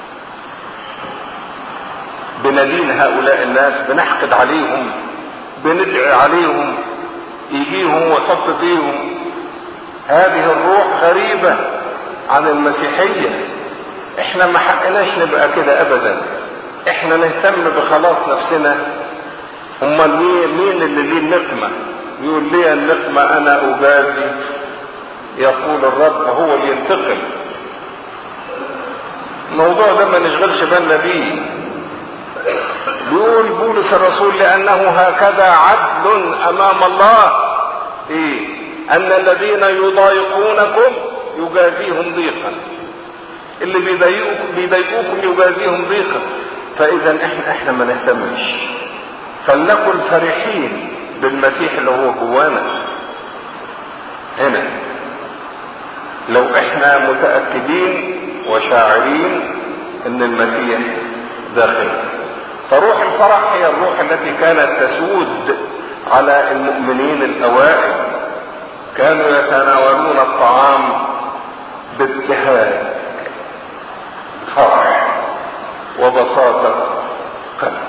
بندين هؤلاء الناس بنحقد عليهم بندعي عليهم يجيهم ويحط فيهم هذه الروح غريبة عن المسيحية احنا ما حقناش نبقى كده ابدا احنا نهتم بخلاص نفسنا امال مين مين اللي ليه النقمة يقول لي النقمة انا اجازي يقول الرب هو اللي ينتقم الموضوع ده ما نشغلش بالنا بيه بيقول بولس الرسول لانه هكذا عدل امام الله ايه ان الذين يضايقونكم يجازيهم ضيقا اللي بيضايقوكم بيضايقوكم يجازيهم ضيقا فاذا احنا احنا ما نهتمش فلنكن فرحين بالمسيح اللي هو جوانا هنا لو احنا متاكدين وشاعرين ان المسيح داخلنا فروح الفرح هي الروح التي كانت تسود على المؤمنين الاوائل كانوا يتناولون الطعام بابتهاج فرح وبساطة قلب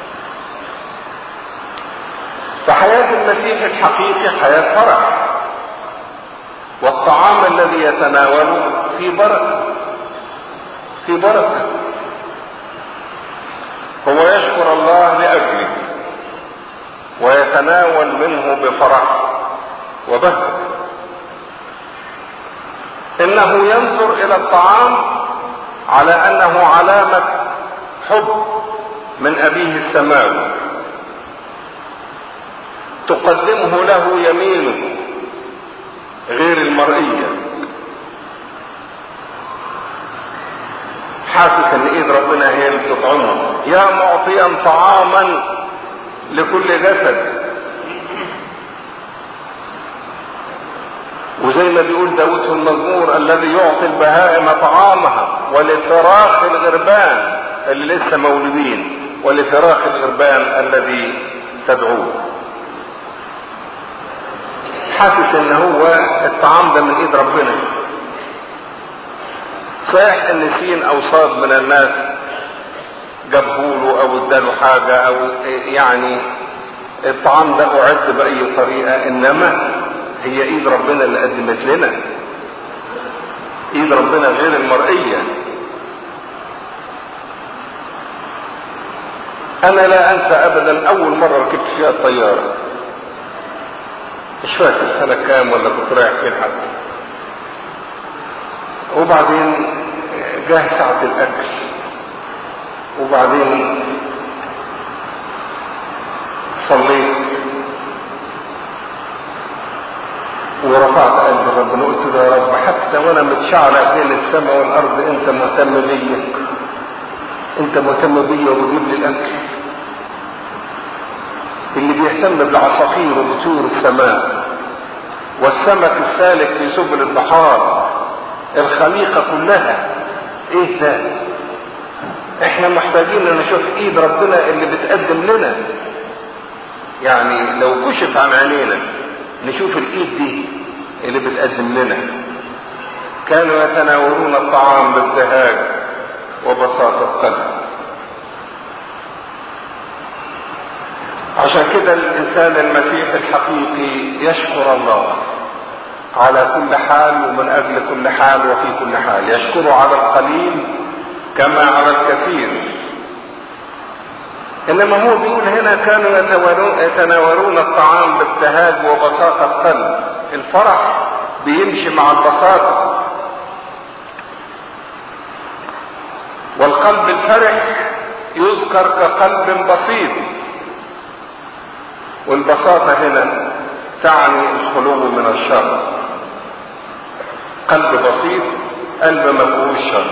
فحياة المسيح الحقيقي حياة فرح والطعام الذي يتناوله في بركة في بركة هو يشكر الله لأجله ويتناول منه بفرح وبهجة إنه ينظر إلى الطعام على أنه علامة حب من أبيه السماوي تقدمه له يمينه غير المرئية حاسس ان ايد ربنا هي اللي بتطعمه يا معطيا طعاما لكل جسد وزي ما بيقول داود في المزمور الذي يعطي البهائم طعامها ولفراخ الغربان اللي لسه مولودين ولفراخ الغربان الذي تدعوه حاسس ان هو الطعام ده من ايد ربنا صحيح ان سين او صاد من الناس جابهوله او اداله حاجة او يعني الطعام ده اعد باي طريقة انما هي ايد ربنا اللي قدمت لنا ايد ربنا غير المرئية انا لا انسى ابدا اول مرة ركبت فيها الطيارة مش فاكر سنة كام ولا كنت رايح فين حتى وبعدين جه ساعة الاكل وبعدين صليت ورفعت قلب ربنا قلت له يا رب حتى وانا متشعلق بين السماء والارض انت مهتم بيا انت مهتم بيا وبتجيب لي الاكل اللي بيهتم بالعصافير وبطيور السماء والسمك السالك في سبل البحار الخليقة كلها ايه ده احنا محتاجين ان نشوف ايد ربنا اللي بتقدم لنا يعني لو كشف عن عينينا نشوف الايد دي اللي بتقدم لنا كانوا يتناولون الطعام بابتهاج وبساطة قلب عشان كده الانسان المسيحي الحقيقي يشكر الله على كل حال ومن اجل كل حال وفي كل حال يشكره على القليل كما على الكثير انما هو بيقول هنا كانوا يتناولون الطعام بابتهاج وبساطة قلب الفرح بيمشي مع البساطة والقلب الفرح يذكر كقلب بسيط والبساطة هنا تعني الخلو من الشر قلب بسيط قلب ما فيهوش شر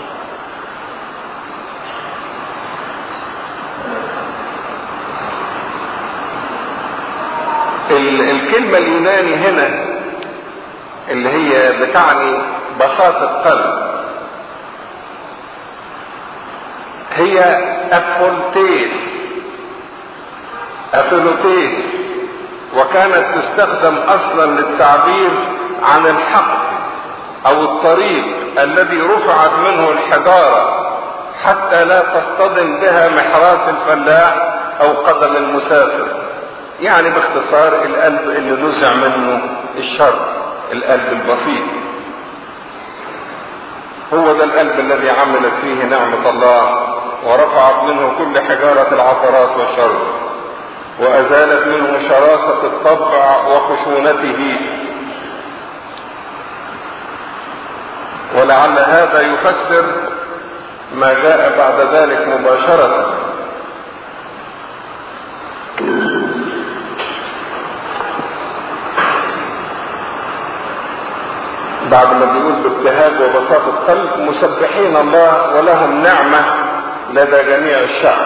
الكلمة اليوناني هنا اللي هي بتعني بساطة قلب هي أفولتيس أفولوتيس وكانت تستخدم أصلا للتعبير عن الحق أو الطريق الذي رفعت منه الحجارة حتى لا تصطدم بها محراس الفلاح أو قدم المسافر يعني باختصار القلب اللي نزع منه الشر القلب البسيط هو ده القلب الذي عملت فيه نعمة الله ورفعت منه كل حجارة العثرات والشر وأزالت منه شراسة الطبع وخشونته ولعل هذا يفسر ما جاء بعد ذلك مباشرة بعد ما بيقول بابتهاج وبساطة قلب مسبحين الله ولهم نعمة لدى جميع الشعب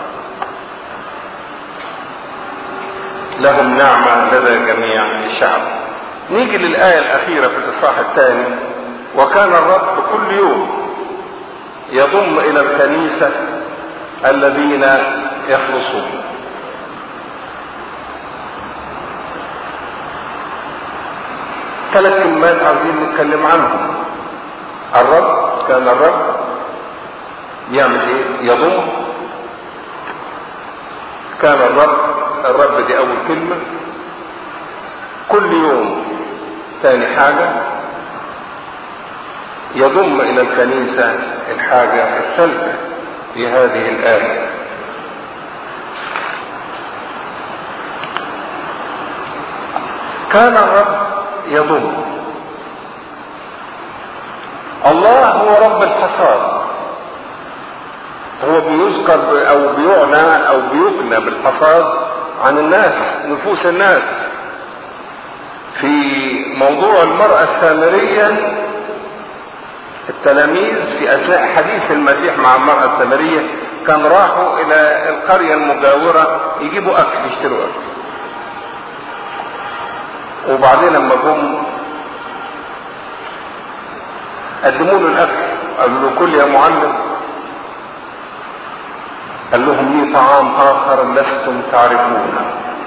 لهم نعمة لدى جميع الشعب نيجي للآية الأخيرة في الإصحاح الثاني وكان الرب كل يوم يضم إلى الكنيسة الذين يخلصون ثلاث كلمات عايزين نتكلم عنهم الرب كان الرب يعمل ايه يضم كان الرب الرب دي اول كلمة كل يوم ثاني حاجة يضم الى الكنيسة الحاجة الثالثة في هذه الآية كان الرب يضم الله هو رب الحصاد هو بيذكر او بيعنى او بيكنى بالحصاد عن الناس نفوس الناس في موضوع المرأة السامرية التلاميذ في اثناء حديث المسيح مع المرأة السامرية كان راحوا الى القرية المجاورة يجيبوا اكل يشتروا اكل وبعدين لما جم قدموا له الاكل قالوا له كل يا معلم قال لهم لي طعام اخر لستم تعرفونه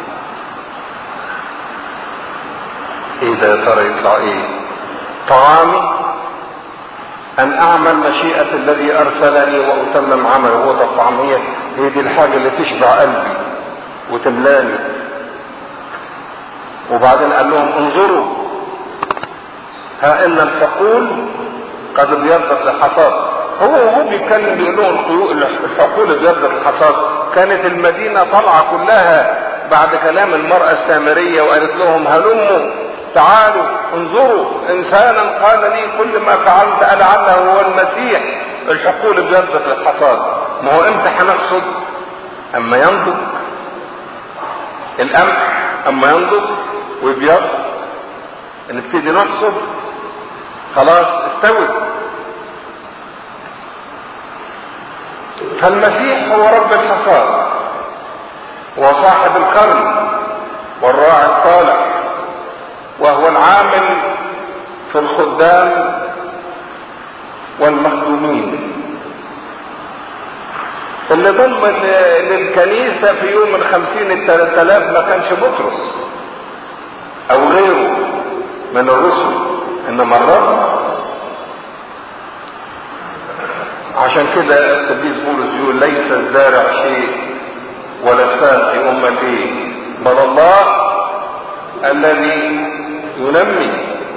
ايه ده يا ترى يطلع ايه طعامي ان اعمل مشيئة الذي ارسلني واتمم عمله هو ده الطعام هي هي دي الحاجة اللي تشبع قلبي وتملاني وبعدين قال لهم انظروا ها ان الحقول قد ابيضت للحصاد هو وهو بيتكلم بيقول لهم الحقول ابيضت للحصاد كانت المدينه طالعه كلها بعد كلام المراه السامريه وقالت لهم هلموا تعالوا انظروا انسانا قال لي كل ما فعلت انا عنه هو المسيح الحقول ابيضت للحصاد ما هو امتى هنحصد اما ينضج القمح اما ينضج ويبيض نبتدي نحصد خلاص استوت فالمسيح هو رب الحصاد وصاحب القرن والراعي الصالح وهو العامل في الخدام والمخدومين اللي ضم للكنيسة في يوم الخمسين الثلاث آلاف ما كانش بطرس او غيره من الرسل انما الرب عشان كده القديس بولس يقول ليس الزارع شيء ولا الساقي أم ايه بل الله الذي ينمي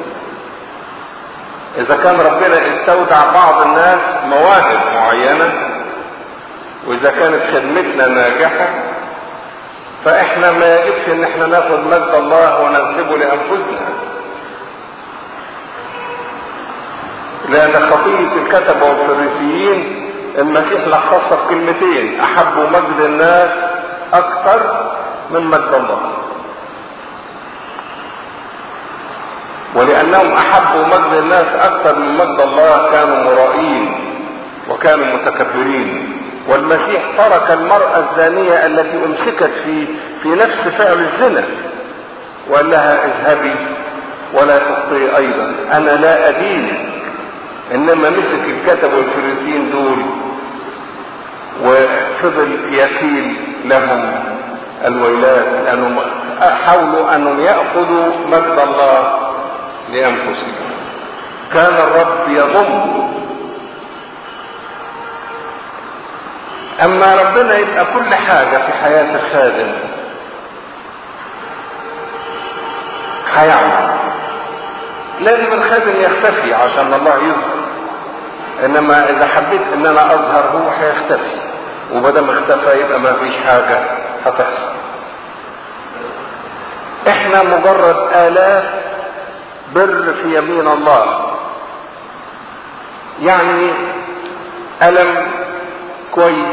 اذا كان ربنا استودع بعض الناس مواهب معينه واذا كانت خدمتنا ناجحه فاحنا ما يجبش ان احنا ناخد مجد الله وننسبه لانفسنا لان خطية الكتبة والفريسيين المسيح لخصها في كلمتين احبوا مجد الناس اكثر من مجد الله ولانهم احبوا مجد الناس اكثر من مجد الله كانوا مرائين وكانوا متكبرين والمسيح ترك المرأة الزانية التي امسكت في في نفس فعل الزنا وقال لها اذهبي ولا تخطئي ايضا انا لا ادين انما مسك الكتب والفريسيين دول وفضل يكيل لهم الويلات لانهم حاولوا انهم ياخذوا مجد الله لانفسهم كان الرب يضم اما ربنا يبقى كل حاجه في حياه الخادم هيعمل لازم الخادم يختفي عشان الله يظهر انما اذا حبيت ان انا اظهر هو هيختفي وبدل اختفى يبقى ما فيش حاجه هتحصل احنا مجرد الاف بر في يمين الله يعني ألم كويس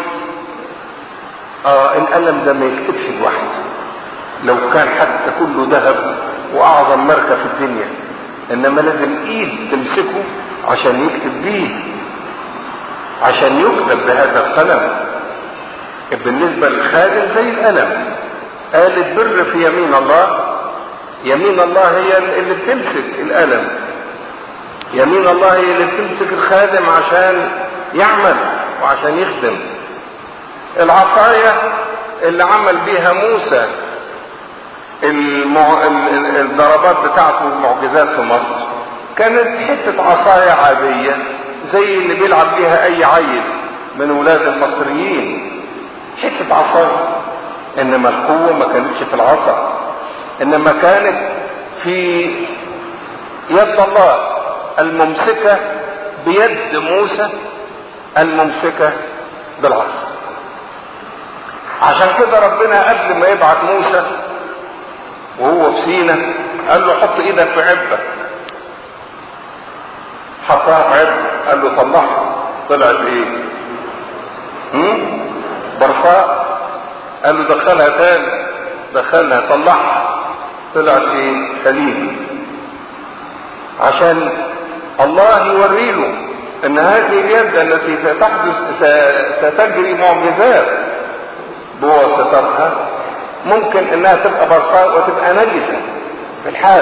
اه الألم ده ما يكتبش لوحده لو كان حتى كله ذهب وأعظم ماركة في الدنيا إنما لازم إيد تمسكه عشان يكتب بيه عشان يكتب بهذا القلم بالنسبة للخادم زي الألم قال البر في يمين الله يمين الله هي اللي بتمسك الألم يمين الله هي اللي بتمسك الخادم عشان يعمل وعشان يخدم العصاية اللي عمل بيها موسى المع... الضربات بتاعته المعجزات في مصر كانت حتة عصاية عادية زي اللي بيلعب بيها أي عيل من ولاد المصريين حتة عصاية إنما القوة ما كانتش في العصا إنما كانت في يد الله الممسكة بيد موسى الممسكة بالعصا عشان كده ربنا قبل ما يبعت موسى وهو في سينا قال له حط ايدك في عبك حطها في عبك قال له طلعها طلعت ايه هم؟ برفاء قال له دخلها تاني دخلها طلعها طلعت ايه سليمة عشان الله يوري له ان هذه اليد التي ستحدث ستجري معجزات بواسطتها ممكن انها تبقى برصاء وتبقى نجسة في الحال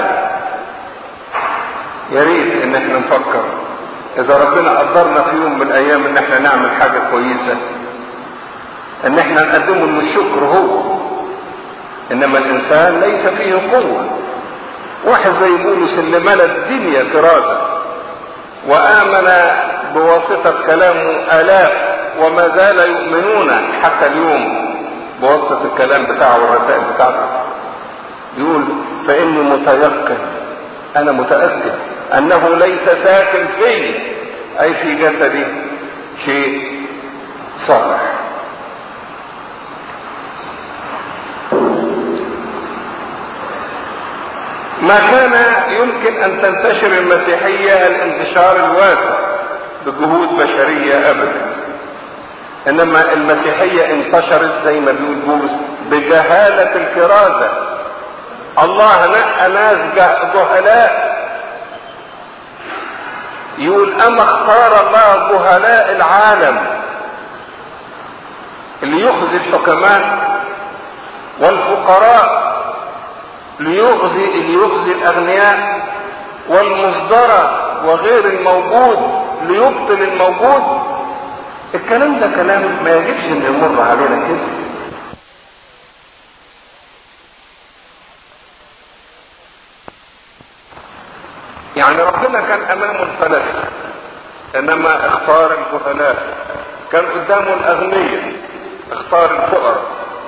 يا ريت ان احنا نفكر اذا ربنا قدرنا في يوم من الايام ان احنا نعمل حاجة كويسة ان احنا نقدمه من الشكر هو انما الانسان ليس فيه قوة واحد زي بولس اللي ملا الدنيا كرازة وامن بواسطة كلامه الاف وما زال يؤمنون حتى اليوم بواسطة الكلام بتاعه والرسائل بتاعته يقول فاني متيقن انا متأكد انه ليس ساكن في اي في جسدي شيء صالح ما كان يمكن ان تنتشر المسيحية الانتشار الواسع بجهود بشرية ابدا انما المسيحية انتشرت زي ما بيقول بولس بجهالة الكرازة الله نقى ناس جهلاء يقول اما اختار الله جهلاء العالم اللي يخزي الحكماء والفقراء ليغزي ليخزي الاغنياء والمصدرة وغير الموجود ليبطل الموجود الكلام ده كلام ما يجبش ان يمر علينا كده يعني ربنا كان امامه الفلاسفه انما اختار الجهلاء كان قدامه الاغنياء اختار الفقراء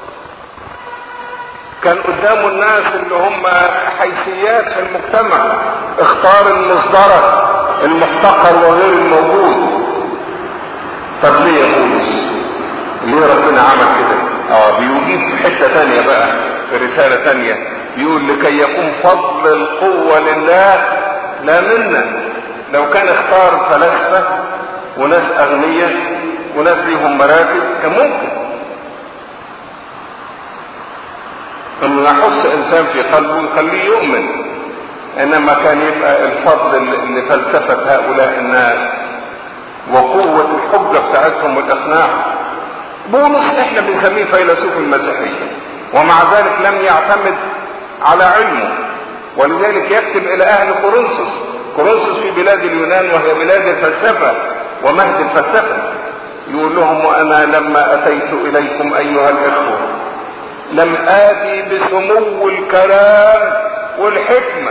كان قدامه الناس اللي هم حيثيات في المجتمع اختار المصدرة المحتقر وغير الموجود طب ليه يا بولس ليه ربنا عمل كده اه بيجيب في حتة تانية بقى في رسالة تانية بيقول لكي يكون فضل القوة لله لا منا لو كان اختار فلاسفة وناس اغنياء وناس ليهم مراكز كان ممكن انه يحث انسان في قلبه يخليه يؤمن انما كان يبقى الفضل لفلسفة هؤلاء الناس وقوة الحجة بتاعتهم والاقناع بولس احنا بنسميه فيلسوف المسيحية ومع ذلك لم يعتمد على علمه ولذلك يكتب الى اهل كورنثوس كورنثوس في بلاد اليونان وهي بلاد الفلسفة ومهد الفلسفة يقول لهم وانا لما اتيت اليكم ايها الاخوة لم آتي بسمو الكلام والحكمة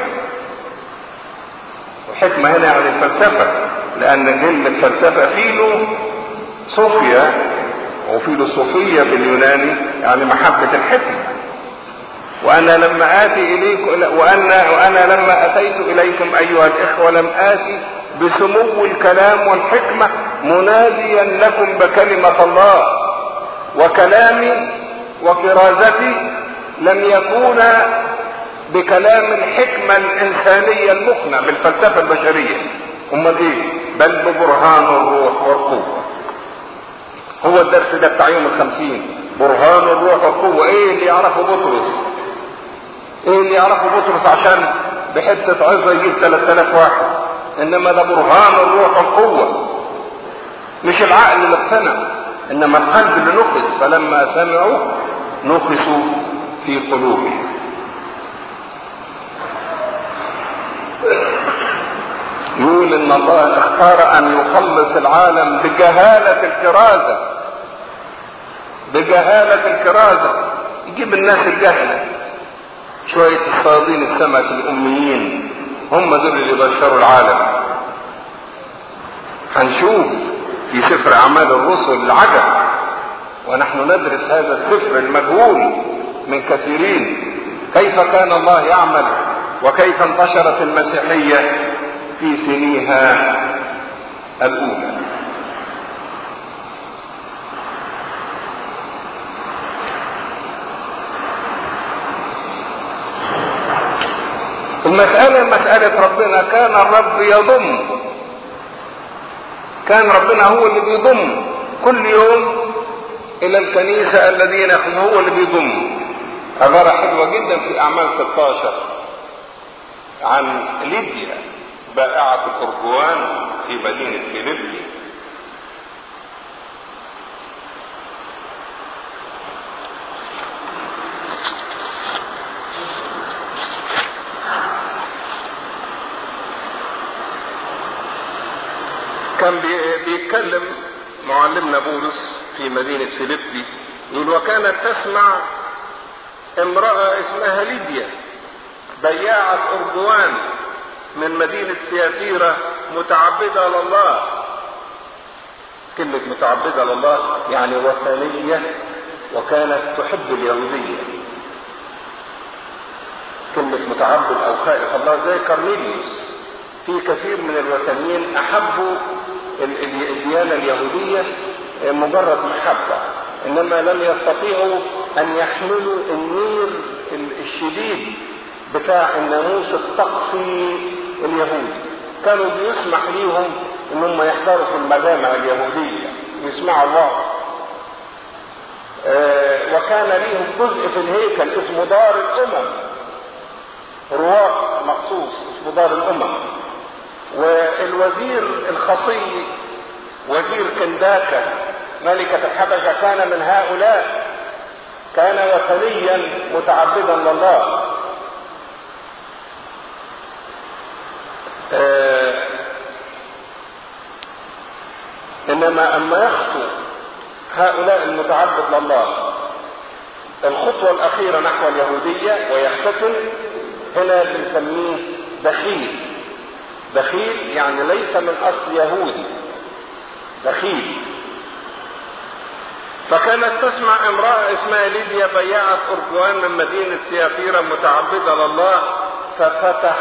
والحكمة هنا يعني الفلسفة لأن كلمة فلسفة فيلو صوفيا وفيلو صوفية باليوناني يعني محبة الحكمة وأنا لما آتي إليكم وأنا وأنا لما أتيت إليكم أيها الإخوة لم آتي بسمو الكلام والحكمة مناديا لكم بكلمة الله وكلامي وكرازتي لم يكون بكلام الحكمة الإنسانية المقنع بالفلسفة البشرية أمال إيه؟ بل ببرهان الروح والقوة هو الدرس ده بتاع يوم الخمسين برهان الروح والقوة إيه اللي يعرفه بطرس؟ إيه اللي يعرفه بطرس عشان بحتة عظة يجيب 3000 واحد إنما ده برهان الروح والقوة مش العقل اللي اقتنع انما القلب اللي نخس فلما سمعوا نخسوا في قلوبهم يقول ان الله اختار ان يخلص العالم بجهالة الكرازة بجهالة الكرازة يجيب الناس الجهلة شوية الصيادين السمك الاميين هم دول اللي بشروا العالم هنشوف في سفر اعمال الرسل العجب ونحن ندرس هذا السفر المجهول من كثيرين كيف كان الله يعمل وكيف انتشرت المسيحية في سنيها الاولى المسألة مسألة ربنا كان الرب يضم كان ربنا هو اللي بيضم كل يوم الى الكنيسة الذين هو اللي بيضم عبارة حلوة جدا في أعمال 16 عن ليديا بائعة الأرجوان في مدينة فيليبي كان بيتكلم معلمنا بولس في مدينة فيليبي يقول وكانت تسمع امرأة اسمها ليديا بياعة أرجوان من مدينة سياتيرة متعبدة لله كلمة متعبدة لله يعني وثنية وكانت تحب اليهودية كلمة متعبد أو خائف الله زي كارنيليوس في كثير من الوثنيين أحبوا الديانة اليهودية مجرد محبة إنما لم يستطيعوا أن يحملوا النير الشديد بتاع الناموس الطقسي اليهودي كانوا بيسمح ليهم ان هم يحضروا في المجامع اليهودية ويسمعوا الله آه وكان ليهم جزء في الهيكل اسمه دار الامم رواق مخصوص اسمه دار الامم والوزير الخطي وزير كنداكا ملكة الحبشة كان من هؤلاء كان وثنيا متعبدا لله آه انما اما يخطو هؤلاء المتعبد لله الخطوة الاخيرة نحو اليهودية ويختتن هنا بنسميه دخيل دخيل يعني ليس من اصل يهودي دخيل فكانت تسمع امرأة اسمها ليديا بياعة أرجوان من مدينة سيافيرة متعبدة لله ففتح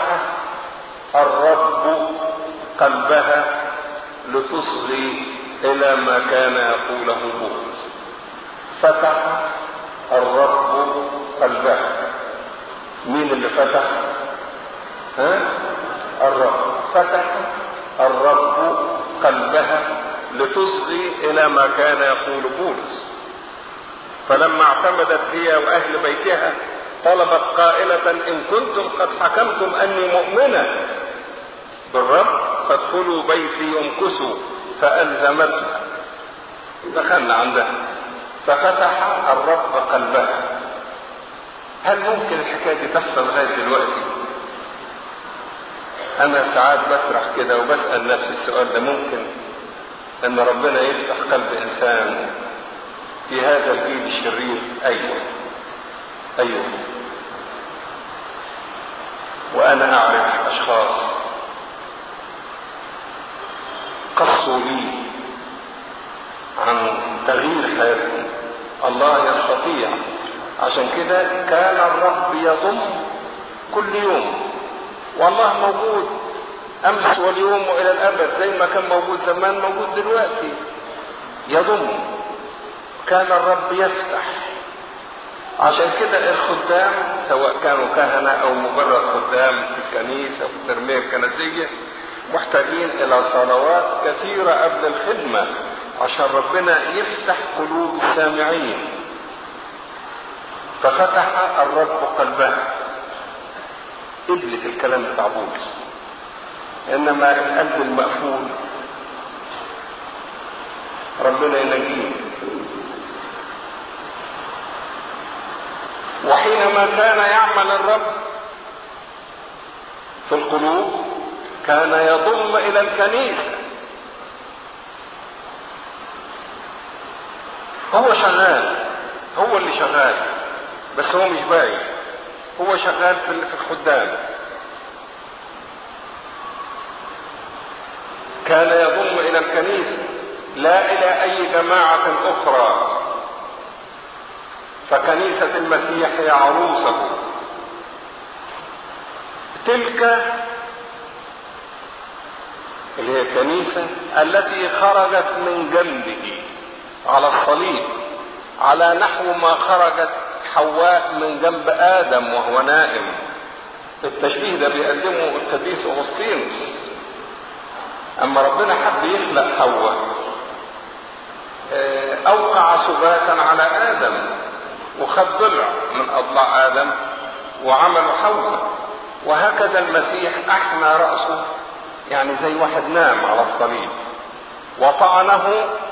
الرب قلبها لتصغي إلى ما كان يقوله بولس فتح الرب قلبها مين اللي فتح ها الرب فتح الرب قلبها لتصغي الى ما كان يقول بولس فلما اعتمدت هي واهل بيتها طلبت قائلة ان كنتم قد حكمتم اني مؤمنة بالرب فادخلوا بيتي يمكثوا فالزمتها دخلنا عندها ففتح الرب قلبها هل ممكن الحكاية دي تحصل لغاية دلوقتي؟ أنا ساعات بسرح كده وبسأل نفسي السؤال ده ممكن ان ربنا يفتح قلب انسان في هذا الجيل الشرير ايوه ايوه وانا اعرف اشخاص قصوا لي عن تغيير حياتهم الله يستطيع عشان كده كان الرب يضم كل يوم والله موجود امس واليوم والى الابد زي ما كان موجود زمان موجود دلوقتي يضم كان الرب يفتح عشان كده الخدام سواء كانوا كهنة او مجرد خدام في الكنيسة في الترمية الكنسية محتاجين الى صلوات كثيرة قبل الخدمة عشان ربنا يفتح قلوب السامعين ففتح الرب قلبها قبلت الكلام بتاع بولس انما القلب المقفول ربنا ينجيه وحينما كان يعمل الرب في القلوب كان يضم الى الكنيسه هو شغال هو اللي شغال بس هو مش باين هو شغال في الخدام كان يضم الى الكنيسه لا الى اي جماعه اخرى فكنيسه المسيح هي عروسه تلك اللي هي الكنيسه التي خرجت من جنبه على الصليب على نحو ما خرجت حواء من جنب ادم وهو نائم التشبيه ده بيقدمه القديس اغسطينوس اما ربنا حب يخلق حواء اوقع سباتا على ادم وخد ضلع من اضلاع ادم وعملوا حواء وهكذا المسيح احنى راسه يعني زي واحد نام على الصليب وطعنه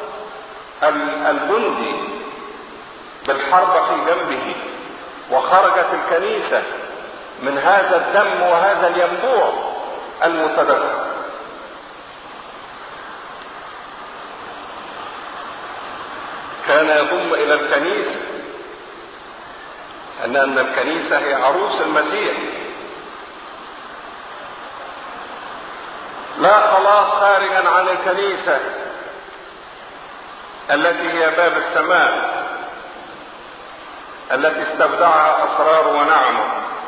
الجندي بالحرب في جنبه وخرجت الكنيسة من هذا الدم وهذا الينبوع المتدفق كان يضم إلى الكنيسة أن أن الكنيسة هي عروس المسيح لا خلاص خارجا عن الكنيسة التي هي باب السماء التي استودعها أسرار ونعمه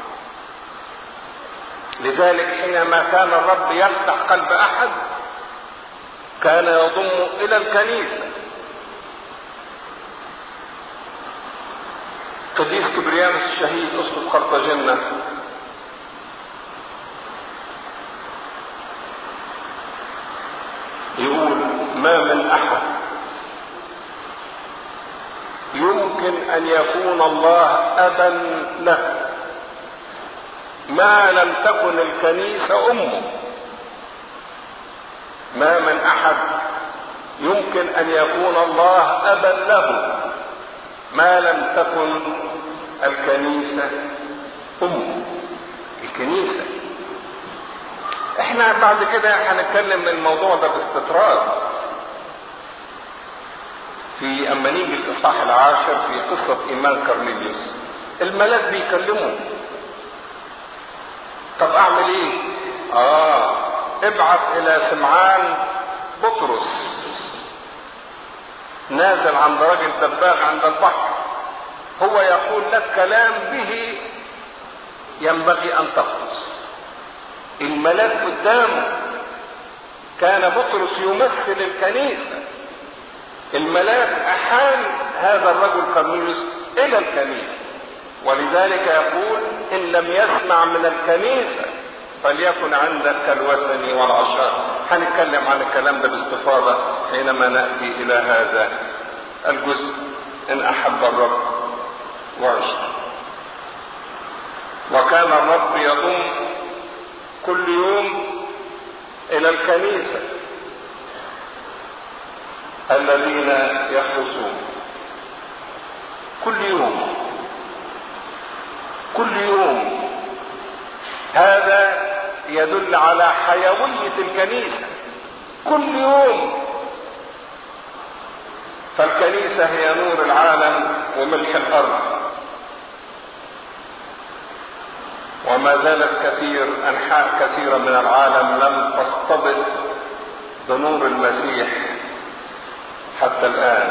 لذلك حينما كان الرب يفتح قلب أحد كان يضم إلى الكنيسة قديس كبريانوس الشهيد أسقف قرطاجنة يقول ما من أحد يمكن أن يكون الله أبا له ما لم تكن الكنيسة أمه ما من أحد يمكن أن يكون الله أبا له ما لم تكن الكنيسة أمه الكنيسة احنا بعد كده هنتكلم الموضوع ده باستطراد في اما نيجي الاصحاح العاشر في قصة ايمان كارنيليوس الملاك بيكلمه طب اعمل ايه اه ابعث الى سمعان بطرس نازل عند راجل دباغ عند البحر هو يقول لك كلام به ينبغي ان تخلص الملاك قدامه كان بطرس يمثل الكنيسة الملاك أحال هذا الرجل كارنيليوس إلى الكنيسة ولذلك يقول إن لم يسمع من الكنيسة فليكن عندك كالوثن والعشاء هنتكلم عن الكلام ده باستفاضة حينما نأتي إلى هذا الجزء إن أحب الرب وعشت وكان الرب يضم كل يوم الى الكنيسة الذين يخلصون كل يوم كل يوم هذا يدل على حيوية الكنيسة كل يوم فالكنيسة هي نور العالم وملح الأرض وما زالت كثير انحاء كثيره من العالم لم تستبق بنور المسيح حتى الان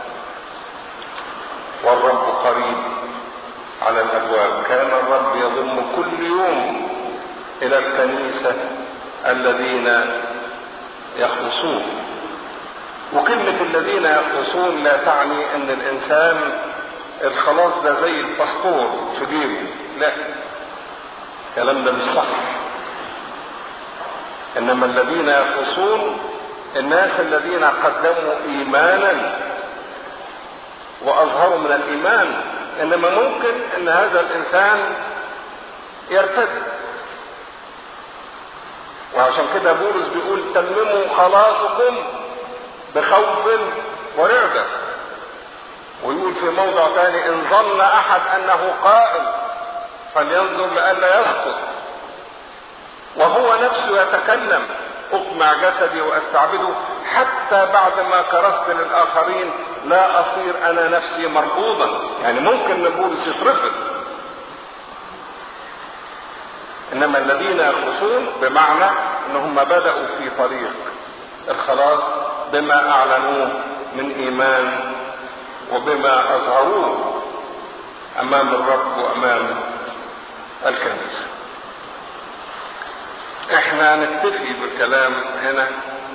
والرب قريب على الابواب كان الرب يضم كل يوم الى الكنيسه الذين يخلصون وكلمه الذين يخلصون لا تعني ان الانسان الخلاص ده زي الباسبور في جيبه لا الكلام ده مش صح انما الذين يخلصون الناس الذين قدموا ايمانا واظهروا من الايمان انما ممكن ان هذا الانسان يرتد وعشان كده بولس بيقول تمموا خلاصكم بخوف ورعبه ويقول في موضع ثاني ان ظن احد انه قائم فلينظر لئلا يسقط وهو نفسه يتكلم اقمع جسدي واستعبده حتى بعد ما كرست للاخرين لا اصير انا نفسي مرفوضا يعني ممكن بولس يترفض انما الذين يخلصون بمعنى انهم بداوا في طريق الخلاص بما اعلنوه من ايمان وبما اظهروه امام الرب وامام الكنيسة احنا نكتفي بالكلام هنا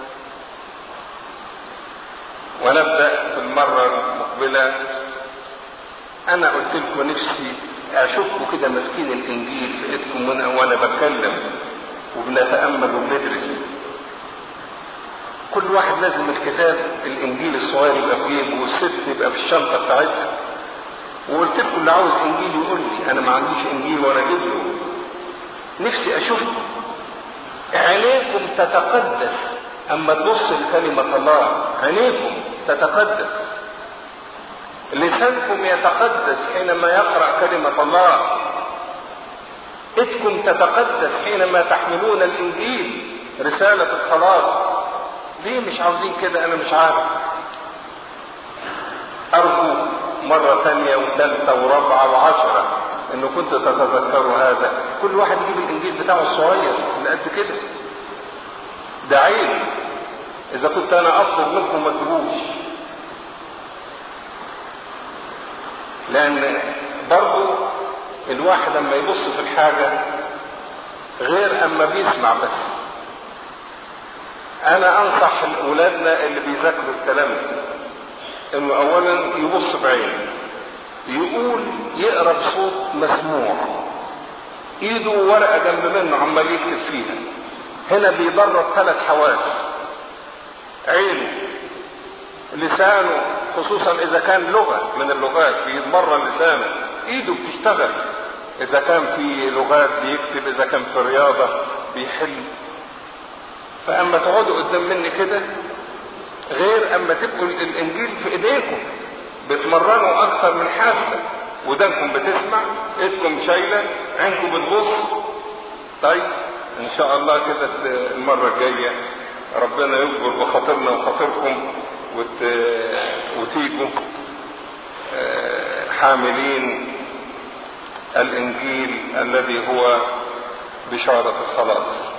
ونبدأ في المرة المقبلة انا قلت لكم نفسي اشوفكم كده ماسكين الانجيل لقيتكم وانا وانا بتكلم وبنتامل وبندرس كل واحد لازم الكتاب الانجيل الصغير يبقى في جيبه والست يبقى في الشنطه بتاعتها وقلت لكم اللي عاوز انجيل يقول لي انا ما عنديش انجيل وانا اجيب له نفسي اشوفه عينيكم تتقدس اما تبص لكلمة الله عينيكم تتقدس لسانكم يتقدس حينما يقرأ كلمة الله ايدكم تتقدس حينما تحملون الانجيل رسالة الخلاص ليه مش عاوزين كده انا مش عارف ارجو مرة ثانية وثالثة ورابعة وعشرة انه كنت تتذكروا هذا كل واحد يجيب الانجيل بتاعه الصغير اللي قد كده ده عيب اذا كنت انا اطلب منكم ما تجيبوش لان برضو الواحد اما يبص في الحاجة غير اما بيسمع بس انا انصح اولادنا اللي بيذاكروا الكلام ده انه اولا يبص بعينه يقول يقرا بصوت مسموع ايده ورقه جنب منه عمال يكتب فيها هنا بيدرب ثلاث حواس عينه لسانه خصوصا اذا كان لغه من اللغات بيتمرن لسانه ايده بتشتغل اذا كان في لغات بيكتب اذا كان في رياضه بيحل فاما تقعدوا قدام مني كده غير اما تبقوا الانجيل في ايديكم بتمرنوا اكثر من حاسه ودانكم بتسمع ايدكم شايله عينكم بتبص طيب ان شاء الله كده المره الجايه ربنا يكبر بخاطرنا وخاطركم وت... وتيجوا حاملين الانجيل الذي هو بشاره الخلاص